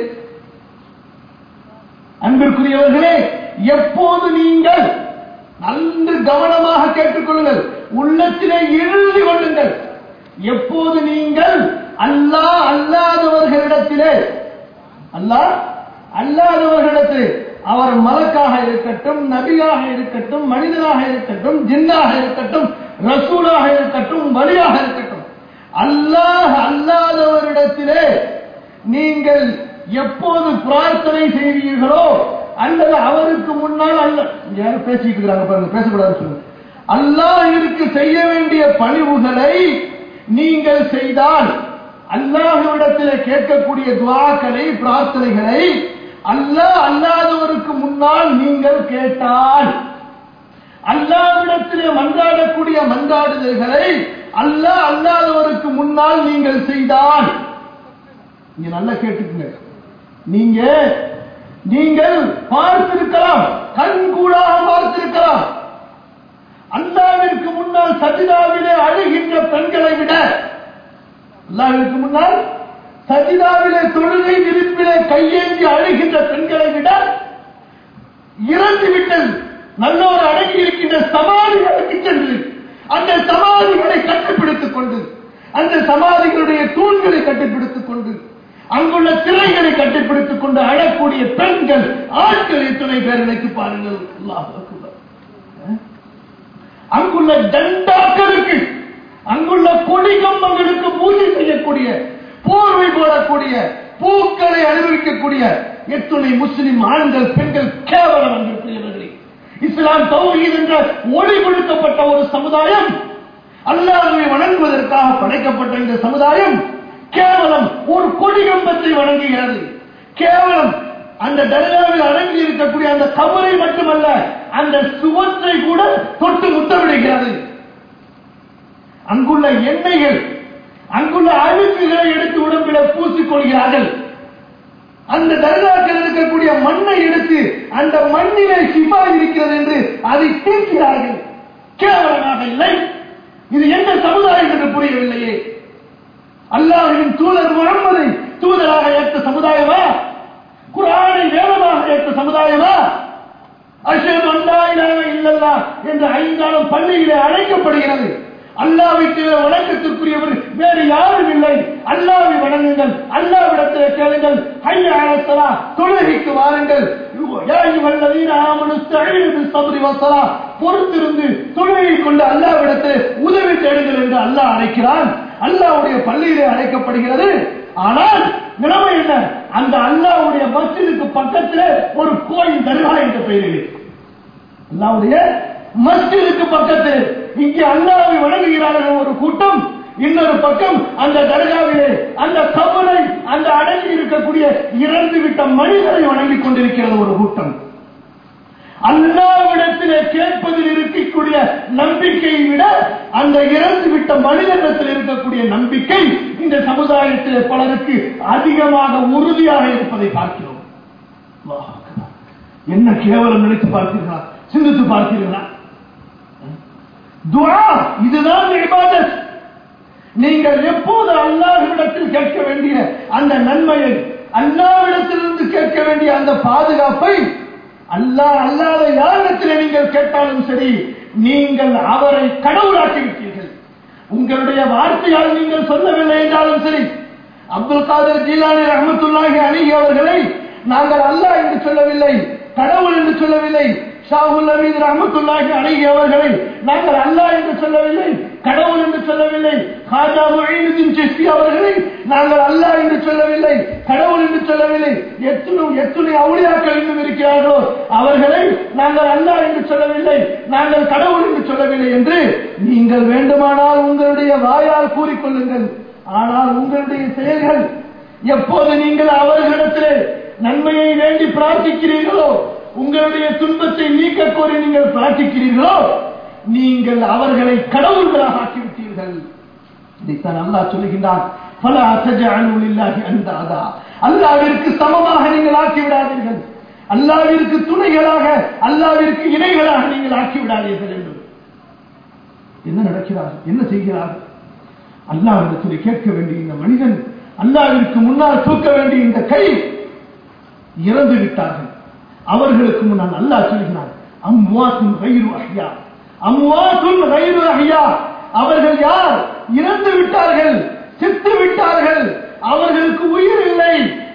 அன்பிற்குரியவர்களே எப்போது நீங்கள் நன்கு கவனமாக கேட்டுக்கொள்ளுங்கள் உள்ளத்திலே எழுதி கொள்ளுங்கள் எப்போது நீங்கள் அல்லாஹ் அல்லாதவர்களிடத்திலே அல்லாஹ் அல்லாதவர்களிடத்தில் அவர் மலக்காக இருக்கட்டும் நபியாக இருக்கட்டும் மனிதனாக இருக்கட்டும் ஜின்னாக இருக்கட்டும் ரசூலாக இருக்கட்டும் வலியாக இருக்கட்டும் அல்லாஹ் அல்லாதவரிடத்திலே நீங்கள் எப்போது பிரார்த்தனை செய்வீர்களோ அல்லது அவருக்கு முன்னால் அல்ல இங்க யாரும் பேசிட்டு இருக்கிறாங்க பாருங்க பேசக்கூடாது சொல்லுங்க அல்லாஹிற்கு செய்ய வேண்டிய பணிவுகளை நீங்கள் செய்தால் அல்லாஹ்விடத்திலே கேட்கக்கூடிய துவாக்களை பிரார்த்தனைகளை அல்லாஹ் அல்லாதவருக்கு முன்னால் நீங்கள் கேட்டால் அல்லாவிடத்திலே மன்றாடக்கூடிய மன்றாடுதல்களை அல்லாஹ் அல்லாதவருக்கு முன்னால் நீங்கள் செய்தால் நீங்க நல்லா கேட்டுக்குங்க நீங்க நீங்கள் பார்த்திருக்கலாம் கண் கூடாக பார்த்திருக்கலாம் அல்லாவிற்கு முன்னால் சஜிதாவிலே அழுகின்ற பெண்களை விட அல்லாவிற்கு முன்னால் சஜிதாவிலே தொழுகை விரிப்பிலே கையேந்தி அழுகின்ற பெண்களை விட இறந்து விட்டது நல்லோர் அடங்கி இருக்கின்ற சமாதிகளுக்கு சென்று அந்த சமாதிகளை கட்டுப்பிடித்துக் கொண்டு அந்த சமாதிகளுடைய தூண்களை கட்டுப்பிடித்துக் கொண்டு அங்குள்ள திரைகளை கட்டுப்பிடித்துக் கொண்டு அழக்கூடிய பெண்கள் ஆட்கள் எத்தனை பேர் நினைத்து பாருங்கள் அல்லாஹ் அக்பர். அங்குள்ள தண்டாக்களுக்கு அங்குள்ள கொடி கம்பங்களுக்கு பூஜை செய்யக்கூடிய போர்வை போடக்கூடிய பூக்களை அனுபவிக்கக்கூடிய எத்துணை முஸ்லிம் ஆண்கள் பெண்கள் கேவலம் அன்பிற்குரியவர்களே இஸ்லாம் தௌஹீத் என்ற ஒளி கொடுக்கப்பட்ட ஒரு சமுதாயம் அல்லாஹ்வை வணங்குவதற்காக படைக்கப்பட்ட இந்த சமுதாயம் கேவலம் ஒரு கொடி கம்பத்தை வணங்குகிறது கேவலம் அந்த தர்காவில் அடங்கி இருக்கக்கூடிய அந்த கபரை மட்டுமல்ல அந்த சுவற்றை கூட தொட்டு முத்தமிடுகிறது அங்குள்ள எண்ணெய்கள் அங்குள்ள அழுக்குகளை எடுத்து உடம்பில பூசிக்கொள்கிறார்கள் அந்த தர்காக்கள் இருக்கக்கூடிய மண்ணை எடுத்து அந்த மண்ணிலே சிபா இருக்கிறது என்று அதை தீர்க்கிறார்கள் கேவலமாக இல்லை இது எந்த சமுதாயம் என்று புரியவில்லையே அல்லாஹ்வின் தூதர் முகம்மதை தூதராக ஏற்ற சமுதாயமா குரானை வேதமாக ஏற்ற சமுதாயமா அஷது அல்லா இலாஹ இல்லல்லாஹ் என்ற ஐந்தாலும் பள்ளியிலே அழைக்கப்படுகிறது அல்லாவிற்கு வணக்கத்திற்குரியவர் வேறு யாரும் இல்லை அல்லாவை வணங்குங்கள் அல்லாவிடத்தில் கேளுங்கள் ஹைய அலசலா தொழுகைக்கு வாருங்கள் யாய் வல்லவீன ஆமனு சபரி வசலா பொறுத்திருந்து தொழுகை கொண்டு அல்லாவிடத்தில் உதவி தேடுங்கள் என்று அல்லாஹ் அழைக்கிறான் அல்லாவுடைய பள்ளியிலே அழைக்கப்படுகிறது ஆனால் நிலைமை என்ன அந்த அல்லாவுடைய மஸ்ஜிதுக்கு பக்கத்திலே ஒரு கோயில் தர்கா என்ற பெயரில் அல்லாவுடைய மஸ்ஜிதுக்கு பக்கத்தில் இங்கே அல்லாவை வணங்குகிறார்கள் ஒரு கூட்டம் இன்னொரு பக்கம் அந்த தர்காவிலே அந்த கபலை அந்த அடங்கி இருக்கக்கூடிய இறந்து விட்ட மனிதரை வணங்கிக் கொண்டிருக்கிறது ஒரு கூட்டம் அல்லாவிடத்திலே கேட்பதில் இருக்கக்கூடிய நம்பிக்கையை விட அந்த இறந்து விட்ட மனிதனிடத்தில் இருக்கக்கூடிய நம்பிக்கை இந்த சமுதாயத்திலே பலருக்கு அதிகமாக உறுதியாக இருப்பதை பார்க்கிறோம் அல்லாஹ் அக்பர். என்ன கேவலம் நினைத்து பார்த்தீர்களா சிந்தித்து பார்த்தீர்களா துஆ இதுதான் இபாதத் நீங்கள் எப்போது அல்லாஹ்விடத்தில் கேட்க வேண்டிய அந்த நன்மையை அல்லாஹ்விடத்திலிருந்து கேட்க வேண்டிய அந்த பாதுகாப்பை அல்லாஹ் அல்லாத யாரிடத்தில் நீங்கள் கேட்டாலும் சரி நீங்கள் அவரை கடவுளாக்கி விட்டீர்கள் உங்களுடைய வார்த்தையால் நீங்கள் சொல்லவில்லை என்றாலும் சரி அப்துல் காதர் ஜீலானி ரஹமத்துல்லாஹி அலிஹி அவர்களை நாங்கள் அல்லாஹ் என்று சொல்லவில்லை கடவுள் என்று சொல்லவில்லை ஷாஹுல் அமீத் ரஹமத்துல்லாஹி அலிஹி அவர்களை நாங்கள் அல்லாஹ் என்று சொல்லவில்லை கடவுள் என்று சொல்லவில்லை ஹாஜா முஹீனுddin சிஸ்தி அவர்களை நாங்கள் அல்லாஹ் என்று சொல்லவில்லை கடவுள் என்று சொல்லவில்லை எத்தனை எத்தனை அவுளியாக்கள் இன்னும் இருக்கிறார்களோ அவர்களை நாங்கள் அல்லாஹ் என்று சொல்லவில்லை நாங்கள் கடவுள் என்று சொல்லவில்லை என்று நீங்கள் வேண்டுமானால் உங்களுடைய வாயால் கூறிக்கொள்ளுங்கள் ஆனால் உங்களுடைய செயல்கள் எப்போது நீங்கள் அவர்களிடத்திலே நன்மையை வேண்டி பிரார்த்திக்கிறீர்களோ உங்களுடைய துன்பத்தை நீக்க கோரி நீங்கள் பிரார்த்திக்கிறீர்களோ நீங்கள் அவர்களை கடவுள்களாக ஆக்கிவிட்டீர்கள் இதைத்தான் அல்லாஹ் சொல்லுகின்றான் பல அசஜானுல்லாஹி அந்தாதா அல்லாவிற்கு சமமாக நீங்கள் ஆக்கி விடாதீர்கள் அல்லாவிற்கு துணைகளாக அல்லாவிற்கு இணைகளாக நீங்கள் ஆக்கி விடாதீர்கள் என்று என்ன நடக்கிறார் என்ன செய்கிறார்கள் அல்லாவிடத்தில் கேட்க வேண்டிய இந்த மனிதன் அல்லாவிற்கு முன்னால் தூக்க வேண்டிய இந்த கை இறந்து விட்டார்கள் அவர்களுக்கு முன்னால் அல்லாஹ் சொல்கிறார் அம்வாத்தும் கயிறு அஹ்யா அம்வாத்தும் கயிறு அஹ்யா அவர்கள் யார் இறந்து விட்டார்கள் செத்து விட்டார்கள் அவர்களுக்கு உயிர் இல்லை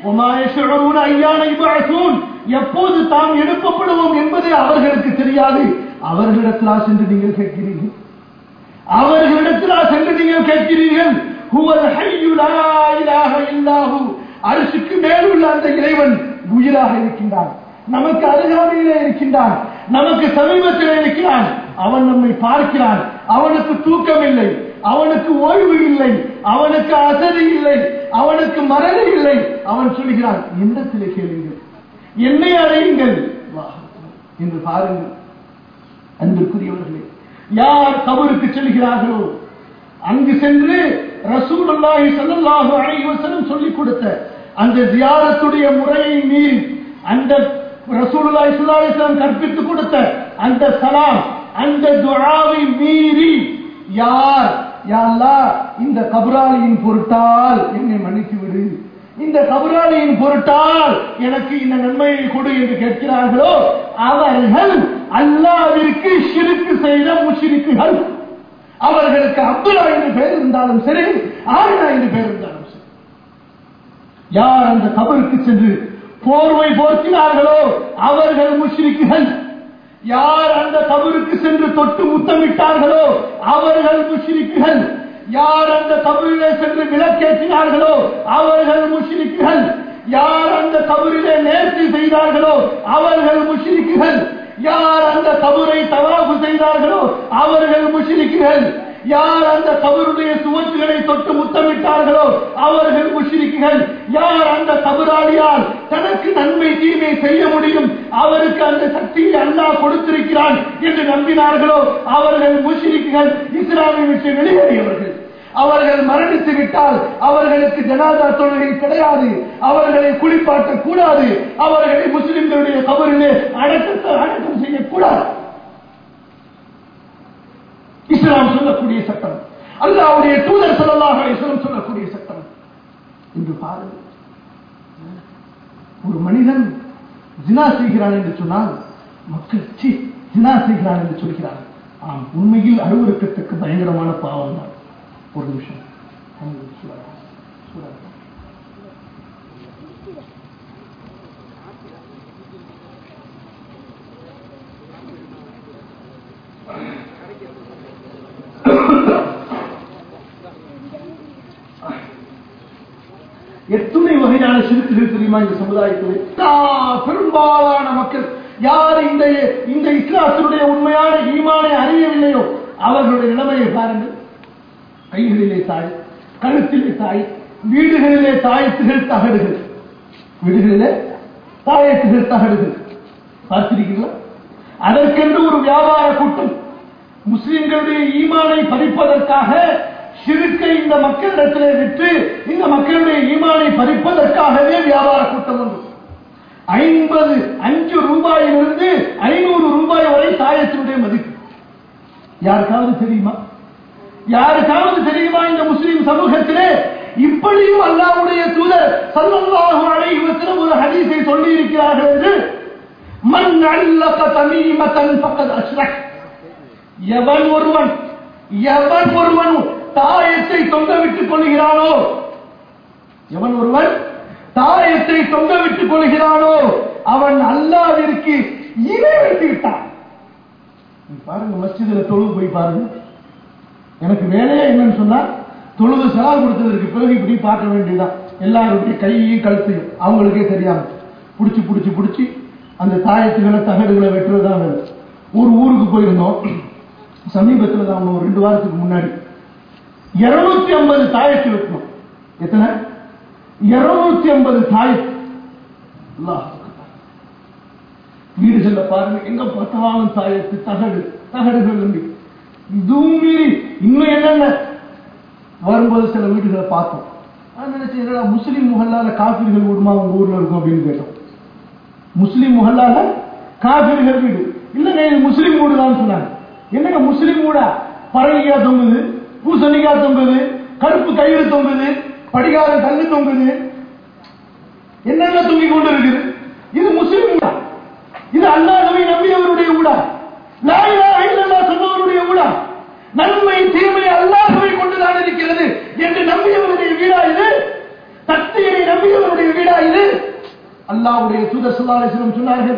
எப்போது தாம் எழுப்பப்படுவோம் என்பது அவர்களுக்கு தெரியாது அவர்களிடத்திலா சென்று நீங்கள் கேட்கிறீர்கள் அவர்களிடத்திலா சென்று நீங்கள் கேட்கிறீர்கள் ஹுவல் ஹய்யு லா இலாஹ இல்லாஹு அரிசிக்கு மேலுள்ள அந்த இறைவன் உயிராக இருக்கின்றான் நமக்கு அருகாமையிலே இருக்கின்றான் நமக்கு சமீபத்திலே இருக்கிறான் அவன் நம்மை பார்க்கிறான் அவனுக்கு தூக்கம் இல்லை அவனுக்கு ஓய்வு இல்லை அவனுக்கு அசதி இல்லை அவனுக்கு மரணி இல்லை அவன் சொல்கிறான் எண்ணத்திலே கேளுங்கள் என்னை அடையுங்கள் வா என்று பாருங்கள் அன்பிற்குரியவர்களே யார் கபருக்கு செல்கிறார்களோ அங்கு சென்று ரசூலுல்லாஹி ஸல்லல்லாஹு அலைஹி வஸல்லம் சொல்லிக் கொடுத்த அந்த ஜியாரத்துடைய முறையை மீறி அந்த ரசூலுல்லாஹி ஸல்லல்லாஹு அலைஹி வஸல்லம் கற்பித்துக் கொடுத்த அந்த சலாம் அந்த துஆவை மீறி யார் யா அல்லாஹ் இந்த கபராளியின் பொருட்டால் என்னை மன்னித்து விடு இந்த கபராளியின் பொருட்டால் எனக்கு இந்த நன்மையை கொடு என்று கேட்கிறார்களோ அவர்கள் அல்லாவிற்கு ஷிருக்கு செய்த முஷிரிக்குகள் அவர்களுக்கு அப்துல்லா என்று பெயர் இருந்தாலும் சரி ஆயினா என்று பெயர் இருந்தாலும் சரி யார் அந்த கபருக்கு சென்று போர்வை போர்த்தினார்களோ அவர்கள் முஷ்ரிக்குகள் யார் அந்த கபருக்கு சென்று தொட்டு முத்தமிட்டார்களோ அவர்கள் முஷ்ரிக்குகள் யார் அந்த கபரிலே சென்று விளக்கேற்றினார்களோ அவர்கள் முஷ்ரிக்குகள் யார் அந்த கபரிலே நேர்த்தி செய்தார்களோ அவர்கள் முஷ்ரிக்குகள் யார் அந்த கபரை தவாபு செய்தார்களோ அவர்கள் முஷ்ரிக்குகள் யார் அந்த கபருடைய சுவற்றுகளை தொட்டு முத்தமிட்டார்களோ அவர்கள் முஷ்ரிக்குகள் யார் அந்த கபராளியால் தனக்கு நன்மை தீமை செய்ய முடியும் அவருக்கு அந்த சக்தியை அல்லாஹ் கொடுத்திருக்கிறான் என்று நம்பினார்களோ அவர்கள் முஷ்ரிக்குகள் இஸ்லாமை விட்டு வெளியேறியவர்கள் அவர்கள் மரணித்து விட்டால் அவர்களுக்கு ஜனாதா தொழுகை கிடையாது அவர்களை குளிப்பாட்ட கூடாது அவர்களை முஸ்லிம்களுடைய கபரிலே அடக்கத்தை அடக்கம் செய்யக்கூடாது இஸ்லாம் சொல்லக்கூடிய சட்டம் அல்லாவுடைய தூதர் சொல்லலாக இஸ்லாம் சொல்லக்கூடிய சட்டம் என்று பாருங்கள் ஒரு மனிதன் ஜினா செய்கிறான் என்று சொன்னால் மக்கள் சி ஜினா செய்கிறான் என்று சொல்கிறார்கள் ஆம் உண்மையில் அருவருக்கத்தக்க பயங்கரமான பாவம் தான் ஒரு நிமிஷம் எத்துணை வகையான சிறுக்குகள் தெரியுமா இந்த சமுதாயத்தில் எல்லா பெரும்பாலான மக்கள் யார் இந்த இந்த இஸ்லாத்தினுடைய உண்மையான ஈமானை அறியவில்லையோ அவர்களுடைய நிலைமையை பாருங்கள் கைகளிலே தாய் கழுத்திலே தாய் வீடுகளிலே தாயத்துகள் தகடுகள் வீடுகளிலே தாயத்துகள் தகடுகள் பார்த்திருக்கீங்களா அதற்கென்று ஒரு வியாபார கூட்டம் முஸ்லிம்களுடைய ஈமானை பறிப்பதற்காக சிறுக்கை இந்த மக்களிடத்திலே விற்று இந்த மக்களுடைய ஈமானை பறிப்பதற்காகவே வியாபார கூட்டம் உண்டு ஐம்பது அஞ்சு ரூபாயிலிருந்து ஐநூறு ரூபாய் வரை தாயத்தினுடைய மதிப்பு யாருக்காவது தெரியுமா யாருக்காவது தெரியுமா இந்த முஸ்லிம் சமூகத்திலே இப்படியும் அல்லாவுடைய தூதர் சல்லல்லாஹு அலைஹி வஸல்லம் ஒரு ஹதீஸை சொல்லி இருக்கிறார்கள் என்று மன் அல்லக தமீமத்தன் ஃபக்கத் அஷ்ரக் எவன் ஒருவன் எவன் ஒருவன் தாயத்தை தொங்க விட்டுக் கொள்கிறானோ எவன் ஒருவன் தாயத்தை தொங்க விட்டுக் கொள்கிறானோ அவன் அல்லாவிற்கு இணை வைத்து விட்டான் நீ பாருங்க மஸ்ஜிதுல தொழுது போய் பாருங்க எனக்கு வேலையே என்னன்னு சொன்னா தொழுது செலவு கொடுத்ததற்கு பிறகு இப்படி பார்க்க வேண்டியதுதான் எல்லாருடைய கையையும் கழுத்தையும் அவங்களுக்கே தெரியாம புடிச்சு புடிச்சு புடிச்சு அந்த தாயத்துகளை தகடுகளை வெட்டுறதுதான் வேலை ஒரு ஊருக்கு போயிருந்தோம் சமீபத்தில் தான் ஒரு ரெண்டு வாரத்துக்கு முன்னாடி இருநூத்தி ஐம்பது தாயத்து வெட்டணும் எத்தனை இருநூத்தி ஐம்பது தாயத்து அல்லாஹ் வீடுகள்ல பாருங்க எங்க பார்த்தாலும் தாயத்து தகடு தகடுகள் உண்டு இதுவும் மீறி இன்னும் என்னென்ன வரும்போது சில வீடுகளை பார்த்தோம் நான் நினைச்சேன் என்னடா முஸ்லீம் முகல்லால காபிர்கள் வீடுமா உங்க ஊர்ல இருக்கும் அப்படின்னு கேட்டோம் முஸ்லீம் முகல்லால காபிர்கள் வீடு இல்லைங்க இது முஸ்லீம் வீடு தான் சொன்னாங்க என்னங்க முஸ்லீம் வீடா பரங்கிக்கா தொங்குது பூசணிக்காய் தொங்குது கருப்பு கயிறு தொங்குது படிகாரம் கல்லு தொங்குது என்னென்ன தொங்கி கொண்டு இருக்குது இது முஸ்லீம் வீடா இது அல்லாஹ்வை நம்பியவருடைய ஊடா லா இலாஹ இல்லல்லாஹ் சொன்னவருடைய ஊடா நன்மை தீமை அல்லாஹ்வை கொண்டுதான் இருக்கிறது என்று நம்பியவருடைய வீடா இது சக்தியை நம்பியவருடைய வீடா இது அல்லாஹ்வுடைய தூதர் ஸல்லல்லாஹு அலைஹி வஸல்லம் சொன்னார்கள்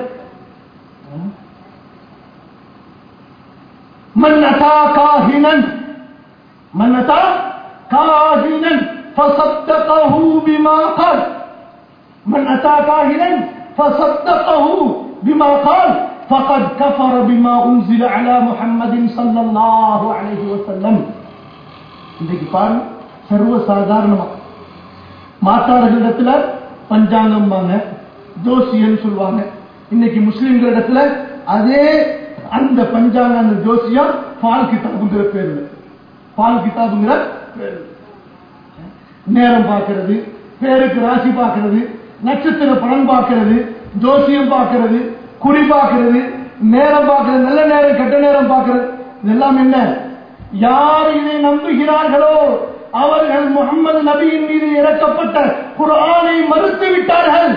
من أتى كاهنا من أتى كاهنا فصدقه بما قال من أتى كاهنا فصدقه بما قال فقد كفر بما أنزل على محمد صلى الله عليه وسلم இன்றைக்கு பாருங்க சர்வ சாதாரணமா மாத்தாளர்களிடத்துல பஞ்சாங்கம்பாங்க ஜோசியன்னு சொல்லுவாங்க இன்னைக்கு முஸ்லிம்களிடத்துல அதே அந்த பஞ்சாங்க அந்த ஜோசியம் பால் கிதாபுங்கிற பேரு பால் கிதாபுங்கிற பேரு நேரம் பார்க்கிறது பேருக்கு ராசி பார்க்கிறது நட்சத்திர பலன் பார்க்கிறது ஜோசியம் பார்க்கிறது குறி பார்க்கிறது நேரம் பார்க்கிறது நல்ல நேரம் கெட்ட நேரம் பார்க்கிறது இதெல்லாம் என்ன யார் இதை நம்புகிறார்களோ அவர்கள் முகமது நபியின் மீது இறக்கப்பட்ட குர்ஆனை மறுத்து விட்டார்கள்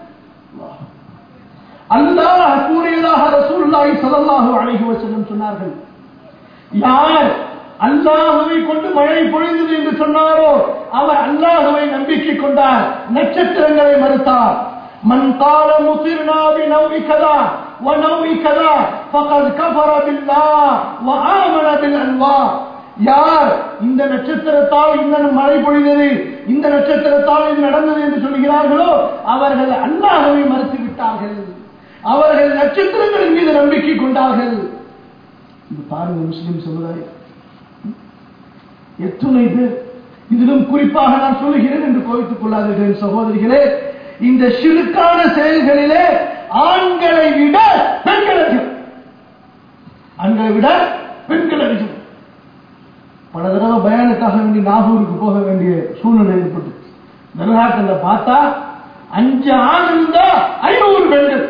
அல்லாஹ் கூறியதாக ரசூலுல்லாஹி ஸல்லல்லாஹு அலைஹி வஸல்லம் சொன்னார்கள் யார் அல்லாஹுவை கொண்டு மழை பொழிந்தது என்று சொன்னாரோ அவர் அல்லாஹுவை நம்பிக்கை கொண்டார் நட்சத்திரங்களை மறுத்தார் من قال مطرنا بنوع كذا ونوع كذا فقد كفر بالله وآمن بالأنواع யார் இந்த நட்சத்திரத்தால் இந்த மழை பொழிந்தது இந்த நட்சத்திரத்தால் இது நடந்தது என்று சொல்கிறார்களோ அவர்கள் அல்லாஹவை மறுத்து விட்டார்கள் அவர்கள் நட்சத்திரங்களின் மீது நம்பிக்கை கொண்டார்கள் இது பாருங்க முஸ்லிம் சமுதாயம் எத்துணை பேர் இதிலும் குறிப்பாக நான் சொல்லுகிறேன் என்று கோவித்துக் கொள்ளாதீர்கள் சகோதரிகளே இந்த சிறுக்கான செயல்களிலே ஆண்களை விட பெண்கள் அதிகம் ஆண்களை விட பெண்கள் அதிகம் பல தடவை பயானுக்காக வேண்டி நாகூருக்கு போக வேண்டிய சூழ்நிலை ஏற்பட்டு தர்காக்கள்ல பார்த்தா அஞ்சு ஆண் இருந்தா ஐநூறு பெண்கள்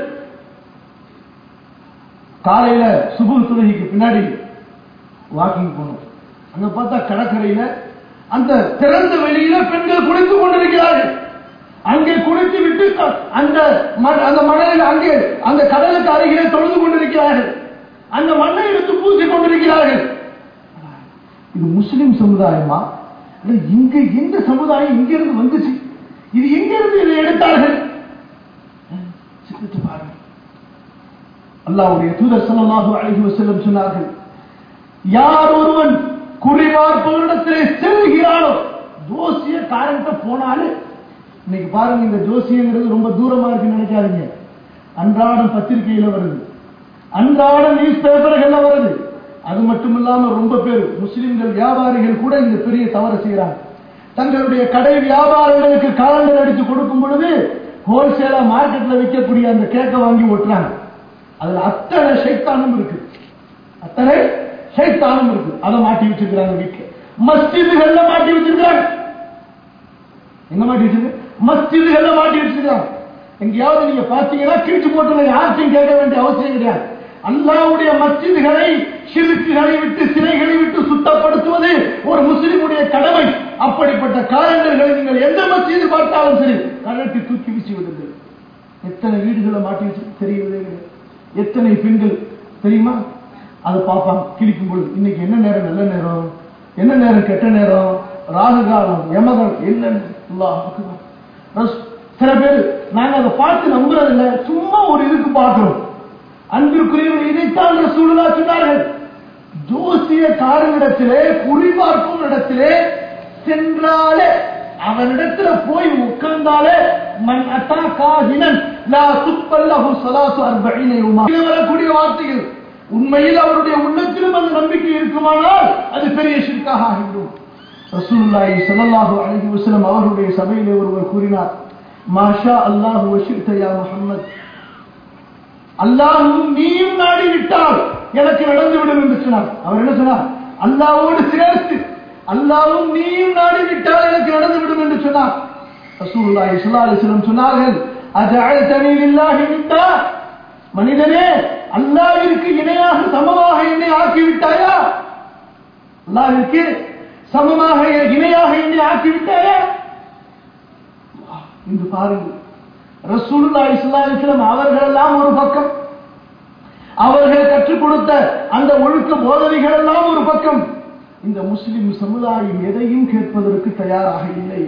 காலையில சுபு துலகிக்கு பின்னாடி வாக்கிங் போனோம் அங்க பார்த்தா கடற்கரையில அந்த திறந்த வெளியில பெண்கள் குளித்துக் கொண்டிருக்கிறார்கள் அங்கே குளித்து விட்டு க- அந்த மண்- அந்த மணலில் அங்கே அந்த கடலுக்கு அருகிலே தொழுது கொண்டிருக்கிறார்கள் அந்த மண்ணை எடுத்து பூசிக் கொண்டிருக்கிறார்கள் இது முஸ்லிம் சமுதாயமா இல்ல இங்க எந்த சமுதாயம் இங்க இருந்து வந்துச்சு இது எங்க இருந்து இதை எடுத்தார்கள் சிந்தித்து பாருங்க அல்லாஹ்வுடைய தூதர் ஸல்லல்லாஹு அலைஹி வஸல்லம் சொன்னார்கள் யார் ஒருவன் குறிபார்ப்பவரிடத்திலே செல்கிறானோ ஜோசிய காரன்ட்ட போனாலே இன்னைக்கு பாருங்க இந்த ஜோசியங்கிறது ரொம்ப தூரமா இருக்குன்னு நினைக்காதீங்க அன்றாடம் பத்திரிகையில வருது அன்றாட நியூஸ் பேப்பர்கள்ல வருது அது மட்டும் இல்லாம ரொம்ப பேர் முஸ்லிம்கள் வியாபாரிகள் கூட இந்த பெரிய தவறு செய்யறாங்க தங்களுடைய கடை வியாபாரிகளுக்கு காலண்டர் அடித்து கொடுக்கும் பொழுது ஹோல்சேலா மார்க்கெட்ல விற்கக்கூடிய அந்த கேக்க வாங்கி ஒட்டுறாங்க அதுல அத்தனை சைத்தானும் இருக்கு அத்தனை சைத்தானும் இருக்கு அதை மாட்டி வச்சிருக்கிறாங்க வீட்டுல மஸ்ஜிதுகள்ல மாட்டி வச்சிருக்கிறாங்க எங்க மாட்டி வச்சிருக்கு மஸ்ஜிதுகள்ல மாட்டி வச்சிருக்காங்க எங்கேயாவது நீங்க பாத்தீங்கன்னா கிழிச்சு போட்டு யார்த்தையும் கேட்க வேண்டிய அவசியம் கிடையாது அல்லாவுடைய மஸ்ஜிதுகளை சிறுக்குகளை விட்டு சிறைகளை விட்டு சுத்தப்படுத்துவது ஒரு முஸ்லிமுடைய கடமை அப்படிப்பட்ட காலண்டர்களை நீங்கள் எந்த மஸ்ஜிது பார்த்தாலும் சரி கழட்டி தூக்கி வீசி விடுங்கள் எத்தனை வீடுகளை மாட்டி வச்சு தெரியவே கிடையாது எத்தனை பெண்கள் தெரியுமா அதை பார்ப்பாங்க கிழிக்கும் பொழுது இன்னைக்கு என்ன நேரம் நல்ல நேரம் என்ன நேரம் கெட்ட நேரம் ராகு காலம் யமகம் என்ன அல்லாஹ் அக்பர். ரஸ்- சில பேர் நாங்க அதை பார்த்து நம்புறது இல்ல சும்மா ஒரு இதுக்கு பார்க்கிறோம் அன்பிற்குரியவர்கள் இதைத்தான் ரசூலுல்லா சொன்னார்கள் ஜோசியக்காரனிடத்திலே குறிபார்க்கும் இடத்திலே சென்றாலே அவனிடத்துல போய் உட்கார்ந்தாலே மன் அத்தா காஹினன் லா துப்பல்லஹு ஸலாத்து அர்பஈன யௌமா இது வரக்கூடிய வார்த்தைகள் உண்மையில் அவருடைய உள்ளத்திலும் அந்த நம்பிக்கை இருக்குமானால் அது பெரிய ஷிர்காக ஆகிவிடும் ரசூலுல்லாஹி ஸல்லல்லாஹு அலைஹி வஸல்லம் அவர்களுடைய சபையிலே ஒருவர் கூறினார் மாஷா அல்லாஹு வஷித்த யா முஹம்மத் அல்லாஹும் நீயும் நாடி விட்டால் எனக்கு நடந்துவிடும் என்று சொன்னார் அவர் என்ன சொன்னார் அல்லாஹ்வோடு சேர்த்து அல்லாஹ்வும் நீயும் நாடி விட்டால் எனக்கு நடந்துவிடும் என்று சொன்னார் ரசூலுல்லாஹி ஸல்லல்லாஹு அலைஹி வஸல்லம் சொன்னார்கள் அஜஅல்தனி லில்லாஹி நித்தா மனிதனே அல்லாஹ்விற்கு இணையாக சமமாக என்னை ஆக்கி விட்டாயா அல்லாஹ்விற்கு சமமாக இணையாக என்னை ஆக்கி விட்டாயா இன்று பாருங்கள் ரசூலுல்லாஹி ஸல்லல்லாஹு அலைஹி வஸல்லம் அவர்கள் எல்லாம் ஒரு பக்கம் அவர்கள் கற்றுக் கொடுத்த அந்த ஒழுக்க போதனைகள் எல்லாம் ஒரு பக்கம் இந்த முஸ்லிம் சமுதாயம் எதையும் கேட்பதற்கு தயாராக இல்லை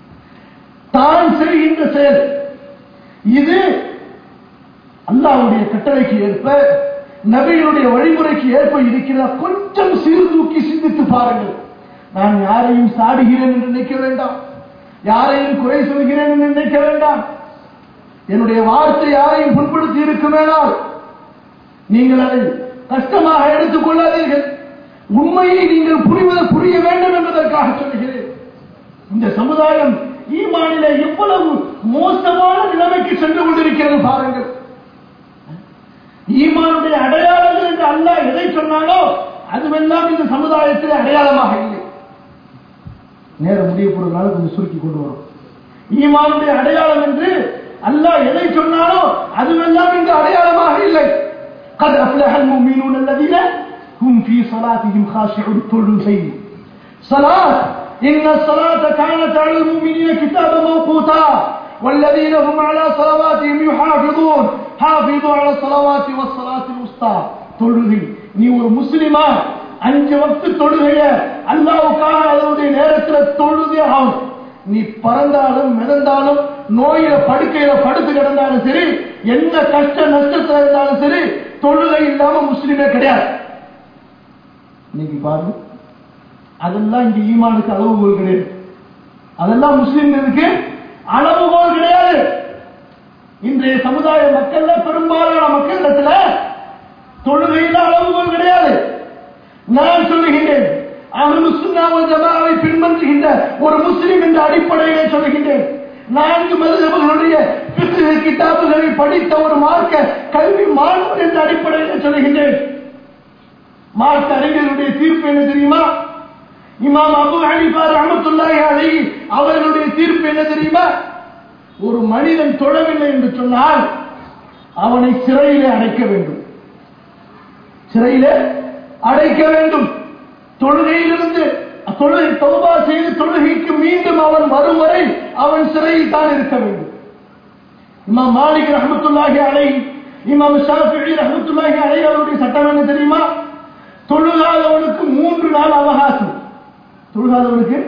தான் செய்கின்ற செயல் இது அல்லாஹ்வுடைய கட்டளைக்கு ஏற்ப நபியினுடைய வழிமுறைக்கு ஏற்ப இருக்கிறதா கொஞ்சம் சீர்தூக்கி சிந்தித்து பாருங்கள் நான் யாரையும் சாடுகிறேன் என்று நினைக்க வேண்டாம் யாரையும் குறை சொல்கிறேன் என்று நினைக்க வேண்டாம் என்னுடைய வார்த்தை யாரையும் புண்படுத்தி இருக்குமேனால் நீங்கள் அதை கஷ்டமாக எடுத்துக் கொள்ளாதீர்கள் உண்மையை நீங்கள் புரிவது புரிய வேண்டும் என்பதற்காக சொல்கிறேன் இந்த சமுதாயம் ஈமானில எவ்வளவு மோசமான நிலைமைக்கு சென்று கொண்டிருக்கிறது பாருங்கள் ஈமானுடைய அடையாளங்கள் என்று அல்லாஹ் எதை சொன்னாலோ அதுவெல்லாம் இந்த சமுதாயத்தில் அடையாளமாக இல்லை நேரம் முடிய போறதுனால கொஞ்சம் சுருக்கி கொண்டு வரும் ஈமானுடைய அடையாளம் என்று அல்லாஹ் எதை சொன்னாலோ அதுவெல்லாம் இங்கு அடையாளமாக இல்லை قد أفلح المؤمنون الذين هم في صلاتهم خاشعون தொழுகை صلاة إن الصلاة كانت على المؤمنين كتابا موقوتا والذين هم على صلواتهم يحافظون حافظوا على الصلوات والصلاة الوسطى தொழுகை நீ ஒரு முஸ்லிமா அஞ்சு வக்து தொழுகைய அல்லாவுக்காக அதனுடைய நேரத்தில் தொழுதே ஆகும் நீ பறந்தாலும் மிதந்தாலும் நோயில படுக்கையில படுத்து கிடந்தாலும் சரி என்ன கஷ்ட நஷ்டத்துல இருந்தாலும் சரி தொழுகை இல்லாம முஸ்லிமே கிடையாது இன்னைக்கு பாருங்க அதெல்லாம் இங்க ஈமானுக்கு அளவுகோல் கிடையாது அதெல்லாம் முஸ்லிம்களுக்கு அளவுகோல் கிடையாது இன்றைய சமுதாய மக்கள்ல பெரும்பாலான மக்களிடத்துல தொழுகையில் அளவுகோல் கிடையாது நான் சொல்லுகின்றேன் அகலு சுன்னாவல் ஜமாவை பின்பற்றுகின்ற ஒரு முஸ்லிம் என்ற அடிப்படையிலே சொல்லுகின்றேன் நான்கு மதுரபர்களுடைய கிதாபுகளை படித்த ஒரு மார்க்க கல்வி மாணவர் என்ற அடிப்படையில் சொல்லுகின்றேன் மார்க்க அறிஞர்களுடைய தீர்ப்பு என்ன தெரியுமா இமாம் அபு ஹனிஃபா ரஹமத்துல்லாஹி அலைஹி அவர்களுடைய தீர்ப்பு என்ன தெரியுமா ஒரு மனிதன் தொழவில்லை என்று சொன்னால் அவனை சிறையிலே அடைக்க வேண்டும் சிறையிலே அடைக்க வேண்டும் தொழுகையிலிருந்து தொழுகை தௌபா செய்து தொழுகைக்கு மீண்டும் அவன் வரும் வரை அவன் சிறையில் தான் இருக்க வேண்டும் இமாம் மாலிக் ரஹமத்துல்லாஹி அலை இமாம் ஷாஃபிஇ ரஹமத்துல்லாஹி அலை அவருடைய சட்டம் என்ன தெரியுமா தொழுகாதவனுக்கு மூன்று நாள் அவகாசம் தொழுகாதவனுக்கு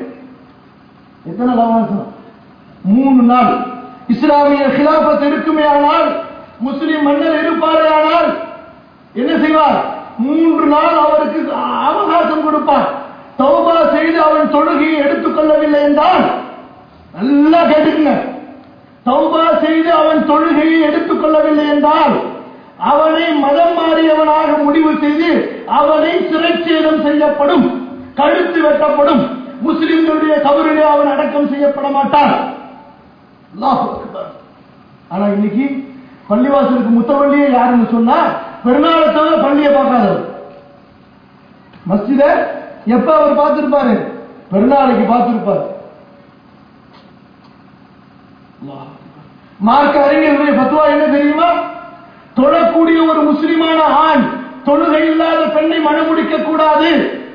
எத்தனை நாள் அவகாசம் மூணு நாள் இஸ்லாமிய கிலாபத் இருக்குமே ஆனால் முஸ்லிம் மன்னர் இருப்பாரே ஆனால் என்ன செய்வார் மூன்று நாள் அவருக்கு அவகாசம் கொடுப்பார் தௌபா செய்து அவன் தொழுகையை எடுத்துக் கொள்ளவில்லை என்றால் நல்லா கேட்டுக்குங்க தௌபா செய்து அவன் தொழுகையை எடுத்துக் கொள்ளவில்லை என்றால் அவனை மதம் மாறியவனாக முடிவு செய்து அவனை சிறைச்சேதம் செய்யப்படும் கழுத்து வெட்டப்படும் முஸ்லிம்களுடைய கபரிலே அவன் அடக்கம் செய்யப்பட மாட்டான் அல்லாஹ் அக்பர். ஆனா இன்னைக்கு பள்ளிவாசலுக்கு முத்தவள்ளியே யாருன்னு சொன்னா பெருநாளை தவிர பள்ளியை பார்க்காதவர் மஸ்ஜித எப்ப அவர் பார்த்திருப்பாரு பெருநாளைக்கு பார்த்திருப்பார் அல்லாஹ் அக்பர். மார்க்க அறிஞர்களுடைய பத்துவா என்ன தெரியுமா தொழக்கூடிய ஒரு முஸ்லிமான ஆண் தொழுகை இல்லாத பெண்ணை மணமுடிக்க கூடாது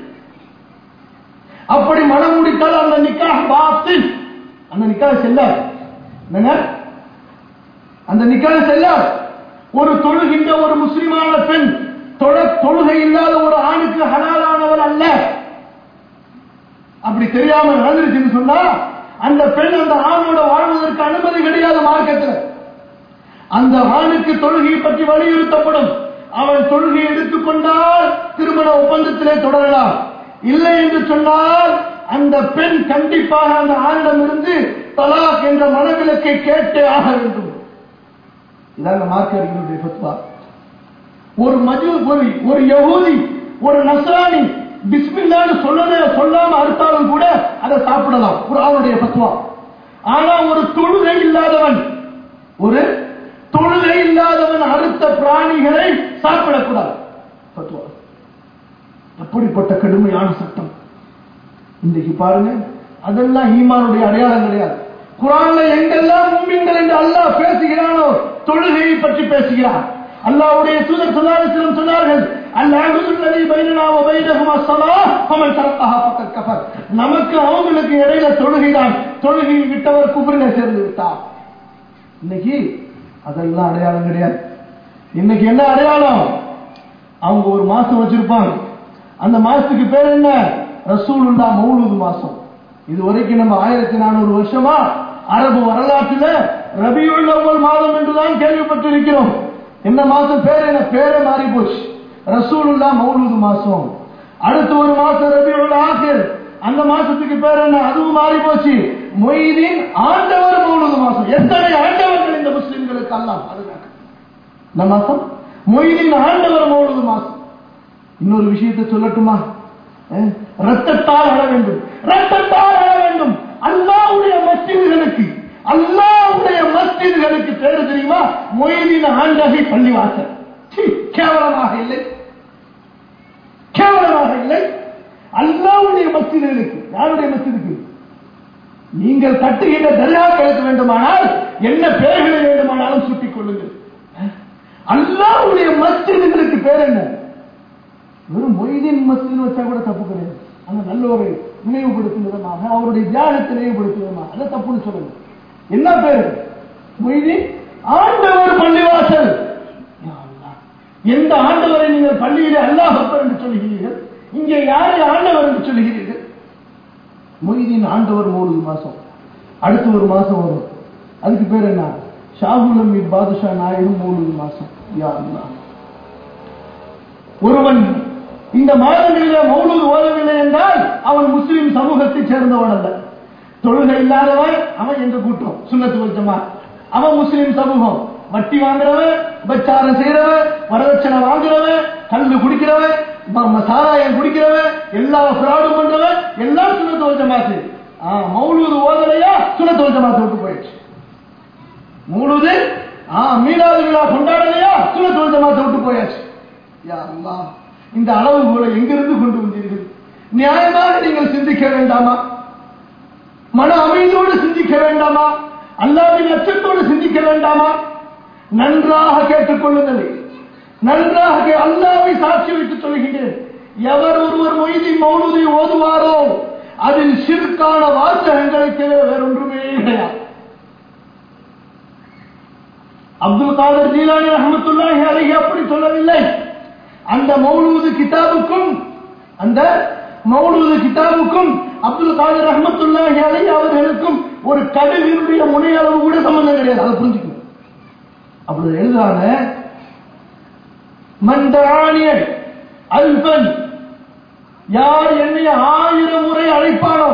அப்படி மனம் முடித்தால் அந்த நிக்காக பாத்தில் அந்த நிக்காக செல்ல என்னங்க அந்த நிக்காக செல்ல ஒரு தொழுகின்ற ஒரு முஸ்லிமான பெண் தொழ தொழுகை இல்லாத ஒரு ஆணுக்கு ஹலாலானவர் அல்ல அப்படி தெரியாம நடந்துருச்சுன்னு சொன்னா அந்த பெண் அந்த ஆணோட வாழ்வதற்கு அனுமதி கிடையாது மார்க்கத்தில் அந்த ஆணுக்கு தொழுகையை பற்றி வலியுறுத்தப்படும் அவன் தொழுகையை எடுத்துக்கொண்டால் திருமண ஒப்பந்தத்திலே தொடரலாம் இல்லை என்று சொன்னால் அந்த பெண் கண்டிப்பாக அந்த ஆணிடமிருந்து தலாக் என்ற மனவிலக்கை கேட்டே ஆக வேண்டும் இதாங்க மார்க்கறிஞருடைய ஃபத்வா ஒரு மஜு ஒரு ஒரு யகூதி ஒரு நஸ்ரானி பிஸ்மில்லான்னு சொல்லவே சொல்லாம அறுத்தாலும் கூட அதை சாப்பிடலாம் குர்ஆனுடைய ஃபத்வா ஆனா ஒரு தொழுகை இல்லாதவன் ஒரு தொழுகை இல்லாதவன் அறுத்த பிராணிகளை சாப்பிடக்கூடாது ஃபத்வா அப்படிப்பட்ட கடுமையான சட்டம் இன்றைக்கு பாருங்க அதெல்லாம் ஈமானுடைய அடையாளம் கிடையாது குரான்ல எங்கெல்லாம் மும்மின்கள் என்று அல்லாஹ் பேசுகிறானோ தொழுகையை பற்றி பேசுகிறார் அல்லாஹ்வுடைய தூதர் சுல்லாலிஸ்லம் சொன்னார்கள் அல்லாஹுல்லதி பைனனா வ பைனஹும் அஸ்ஸலாஹ் ஃபமன் தரக்கஹா ஃபக்கத் கஃபர் நமக்கு அவங்களுக்கு இடையில தொழுகைதான் தொழுகையை விட்டவர் குஃப்ரிலே சேர்ந்து விட்டார் இன்னைக்கு அதெல்லாம் அடையாளம் கிடையாது இன்னைக்கு என்ன அடையாளம் அவங்க ஒரு மாசம் வச்சிருப்பாங்க அந்த மாசத்துக்கு பேர் என்ன ரசூலுல்லா மௌலூது மாசம் இது வரைக்கும் நம்ம ஆயிரத்தி நானூறு வருஷமா அரபு வரலாற்றுல ரபியுல் அவ்வல் மாதம் என்றுதான் கேள்விப்பட்டிருக்கிறோம் என்ன மாசம் பேர் என்ன பேரே மாறி போச்சு ரசூலுல்லா மௌலூது மாசம் அடுத்த ஒரு மாசம் ரபியுல் ஆசிர் அந்த மாசத்துக்கு பேர் என்ன அதுவும் மாறி போச்சு மொய்தீன் ஆண்டவர் மௌலூது மாசம் எத்தனை ஆண்டவர்கள் இந்த முஸ்லிம்களுக்கு அல்லாம் பாதுகாக்க இந்த மாசம் மொய்தீன் ஆண்டவர் மௌலூது மாசம் இன்னொரு விஷயத்தை சொல்லட்டுமா அஹ், ரத்தத்தால் அழ வேண்டும் ரத்தத்தால் அழ வேண்டும் அல்லாவுடைய மஸ்ஜிதுகளுக்கு அல்லாவுடைய மஸ்ஜிதுகளுக்கு பேரு தெரியுமா மொய்தீன் ஆண்டகை பள்ளிவாசல் சீ, கேவலமாக இல்லை கேவலமாக இல்லை அல்லாவுடைய மஸ்ஜிதுகளுக்கு யாருடைய மஸ்ஜிதுக்கு நீங்கள் கட்டுகின்ற தர்காக்களுக்கு வேண்டுமானால் என்ன பெயர்களை வேண்டுமானாலும் சுட்டிக் கொள்ளுங்கள் அல்லாவுடைய மஸ்ஜிதுகளுக்கு பேர் என்ன வெறும் மொய்தீன் மஸ்ஜித் வச்சா கூட தப்பு கிடையாது அந்த நல்ல ஒரு நினைவுபடுத்தும் விதமாக அவருடைய தியானத்தை நினைவுபடுத்தும் விதமாக அதை தப்புன்னு சொல்லுங்க என்ன பேரு மொய்தீன் ஆண்டவர் பள்ளிவாசல் யா அல்லாஹ். எந்த ஆண்டவரை நீங்கள் பள்ளியிலே அல்லாஹ் அக்பர் என்று சொல்லுகிறீர்கள் இங்கே யாரை ஆண்டவர் என்று சொல்லுகிறீர்கள் மொய்தீன் ஆண்டவர் மூணு மாசம் அடுத்து ஒரு மாசம் வரும் அதுக்கு பேர் என்ன ஷாகுல் அமீர் பாதுஷா நாயகம் மூணு மாசம் யா அல்லாஹ் ஒருவன் இந்த மாதங்களிலே மௌலூத் ஓதவில்லை என்றால் அவன் முஸ்லிம் சமூகத்தைச் சேர்ந்தவன் அல்ல தொழுகை இல்லாதவன் அவன் எங்க கூட்டம் சுண்ணத்து வச்சமா அவன் முஸ்லிம் சமூகம் வட்டி வாங்குறவன் பச்சாரம் செய்யறவன் வரதட்சணை வாங்குறவன் கல்லு குடிக்கிறவன் ம- ம- சாராயம் குடிக்கிறவன் எல்லா ஃப்ராடும் பண்றவன் எல்லாம் சுண்ணத்து வச்சமாச்சு மௌலூது ஓதலையா சுண்ணத்து வச்சமாத்து விட்டு போயிடுச்சு மூணுது ஆ மீனாது விழா கொண்டாடலையா சுண்ணத்து வச்சமாத்தை விட்டு போயாச்சு யா அல்லாஹ் இந்த அளவுகோலை எங்கிருந்து கொண்டு வந்தீர்கள் நியாயமாக நீங்கள் சிந்திக்க வேண்டாமா மன அமைதியோடு சிந்திக்க வேண்டாமா அல்லாவின் அச்சத்தோடு சிந்திக்க வேண்டாமா நன்றாக கேட்டுக்கொள்ளுங்கள் நன்றாக கே- அல்லாவை சாட்சி வைத்து சொல்கின்றேன் எவர் ஒருவர் மொய்தி மௌனூதை ஓதுவாரோ அதில் சிறுக்கான வாசகங்களை தவிர வேறொன்றுமே கிடையாது அப்துல் காதர் ஜீலானி ரஹமத்துல்லாஹி அலைஹி அப்படி சொல்லவில்லை அந்த மௌலூது கிதாபுக்கும் அந்த மௌலூது கிதாபுக்கும் அப்துல் காதர் ரஹமத்துல்லாஹி அலைஹி அவர்களுக்கும் ஒரு கடுகினுடைய முனையளவு கூட சம்பந்தம் கிடையாது அதை புரிஞ்சுக்கணும் அப்படி எழுதுறாங்க மந்தானிய அல்பன் யார் என்னை ஆயிரம் முறை அழைப்பானோ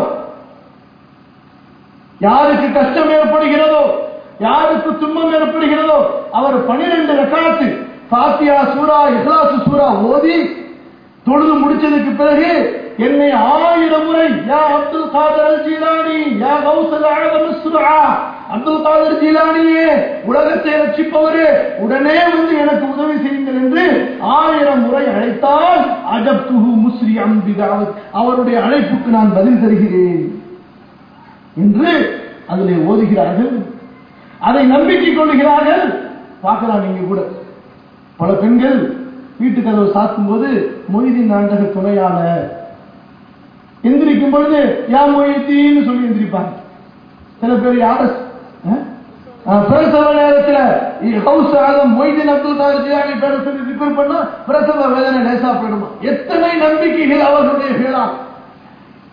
யாருக்கு கஷ்டம் ஏற்படுகிறதோ யாருக்கு துன்பம் ஏற்படுகிறதோ அவர் பனிரெண்டு ரக்காத்து பாத்தியா சூரா இஸ்லாசு சூரா ஓதி தொழுது முடிச்சதுக்கு பிறகு என்னை ஆயிரம் முறை யா அப்துல் காதர் அல் ஜீலானி யா கௌசல் ஆலம் சுரா அப்துல் காதர் ஜீலானியே உலகத்தை ரட்சிப்பவரே உடனே வந்து எனக்கு உதவி செய்யுங்கள் என்று ஆயிரம் முறை அழைத்தால் அஜப் துஹு முஸ்ரி அம்பிதாவத் அவருடைய அழைப்புக்கு நான் பதில் தருகிறேன் என்று அதிலே ஓதுகிறார்கள் அதை நம்பிக்கை கொள்ளுகிறார்கள் பார்க்கலாம் நீங்க கூட பல பெண்கள் வீட்டு கதவு சாத்தும் போது மொய்தீன் நாண்டக துணையாளர் எந்திரிக்கும் பொழுது யா மொய்தீன்னு சொல்லி எந்திரிப்பாங்க சில பேர் யார அஹ்? அஹ், பிரசவ நேரத்தில் ஹவுஸ் ஆதம் மொய்தீன் அப்துல் காதர் ஜிலானி பேரை சொல்லி ரிப்பேர் பண்ணா பிரசவ வேதனை லேசா போயிடுமா எத்தனை நம்பிக்கைகள் அவர்களுடைய பேரா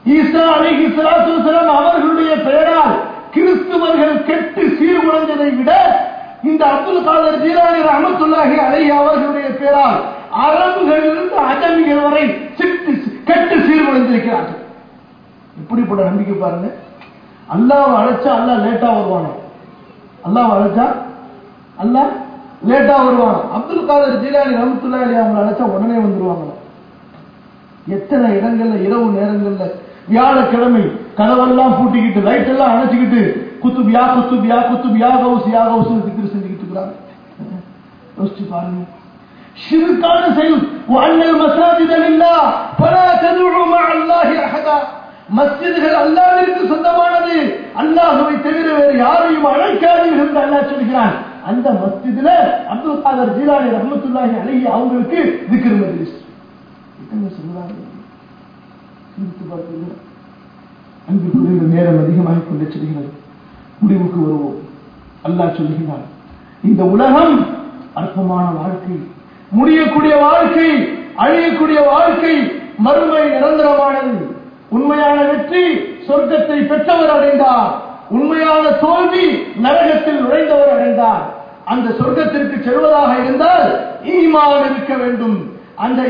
ஈசா அலைஹி ஸலாத்து வஸலாம் அவர்களுடைய பெயரால் கிறிஸ்துவர்கள் கெட்டு சீர்குலைந்ததை விட இந்த அப்துல் காதர் ஜீலானி ரஹமத்துல்லாஹி அலைஹி அவர்களுடைய பெயரால் அரபுகளிலிருந்து அஜமிகள் வரை சிட்டு கெட்டு சீர்குலைந்திருக்கிறார்கள் இப்படிப்பட்ட நம்பிக்கை பாருங்க அல்லாஹ் அழைச்சா அல்லாஹ் லேட்டா வருவானோ அல்லாஹ் அழைச்சா அல்லாஹ் லேட்டா வருவானோ அப்துல் காதர் ஜீலானி ரஹமத்துல்லாஹி அவங்க அழைச்சா உடனே வந்துருவாங்க எத்தனை இடங்கள்ல இரவு நேரங்கள்ல வியாழக்கிழமை கதவெல்லாம் பூட்டிக்கிட்டு லைட் எல்லாம் அணைச்சுக்கிட்டு குத்துப் யா குத்துப் யா குத்துப் யா கவுஸ் யா கவுஸ் திக்ரு செஞ்சுக்கிட்டு இருக்கிறாங்க யோசிச்சு பாருங்க ஷிருக்கான செயல் வஅன்னல் மசாஜித லில்லாஹ் ஃபலா ததுஉ மஅ அல்லாஹி அஹதா மஸ்ஜிதுகள் அல்லாஹ்விற்கு சொந்தமானது அல்லாஹ்வை தவிர வேறு யாரையும் அழைக்காதீர்கள் என்று அல்லாஹ் சொல்கிறான் அந்த மஸ்ஜிதுல அப்துல் காதர் ஜீலானி ரஹ்மத்துல்லாஹி அலைஹி அவங்களுக்கு திக்ர் மஜ்லிஸ் என்ன சொல்றாங்க சிந்தித்து பார்த்தீங்கன்னா அன்புக்குரிய நேரம் அதிகமாக கொண்டு செல்கிறது முடிவுக்கு வருவோம் அல்லாஹ் சொல்லுகிறான் இந்த உலகம் அற்பமான வாழ்க்கை முடியக்கூடிய வாழ்க்கை அழியக்கூடிய வாழ்க்கை மறுமை நிரந்தரமானது உண்மையான வெற்றி சொர்க்கத்தை பெற்றவர் அடைந்தார் உண்மையான தோல்வி நரகத்தில் நுழைந்தவர் அடைந்தார் அந்த சொர்க்கத்திற்கு செல்வதாக இருந்தால் ஈமான் இருக்க வேண்டும் அந்த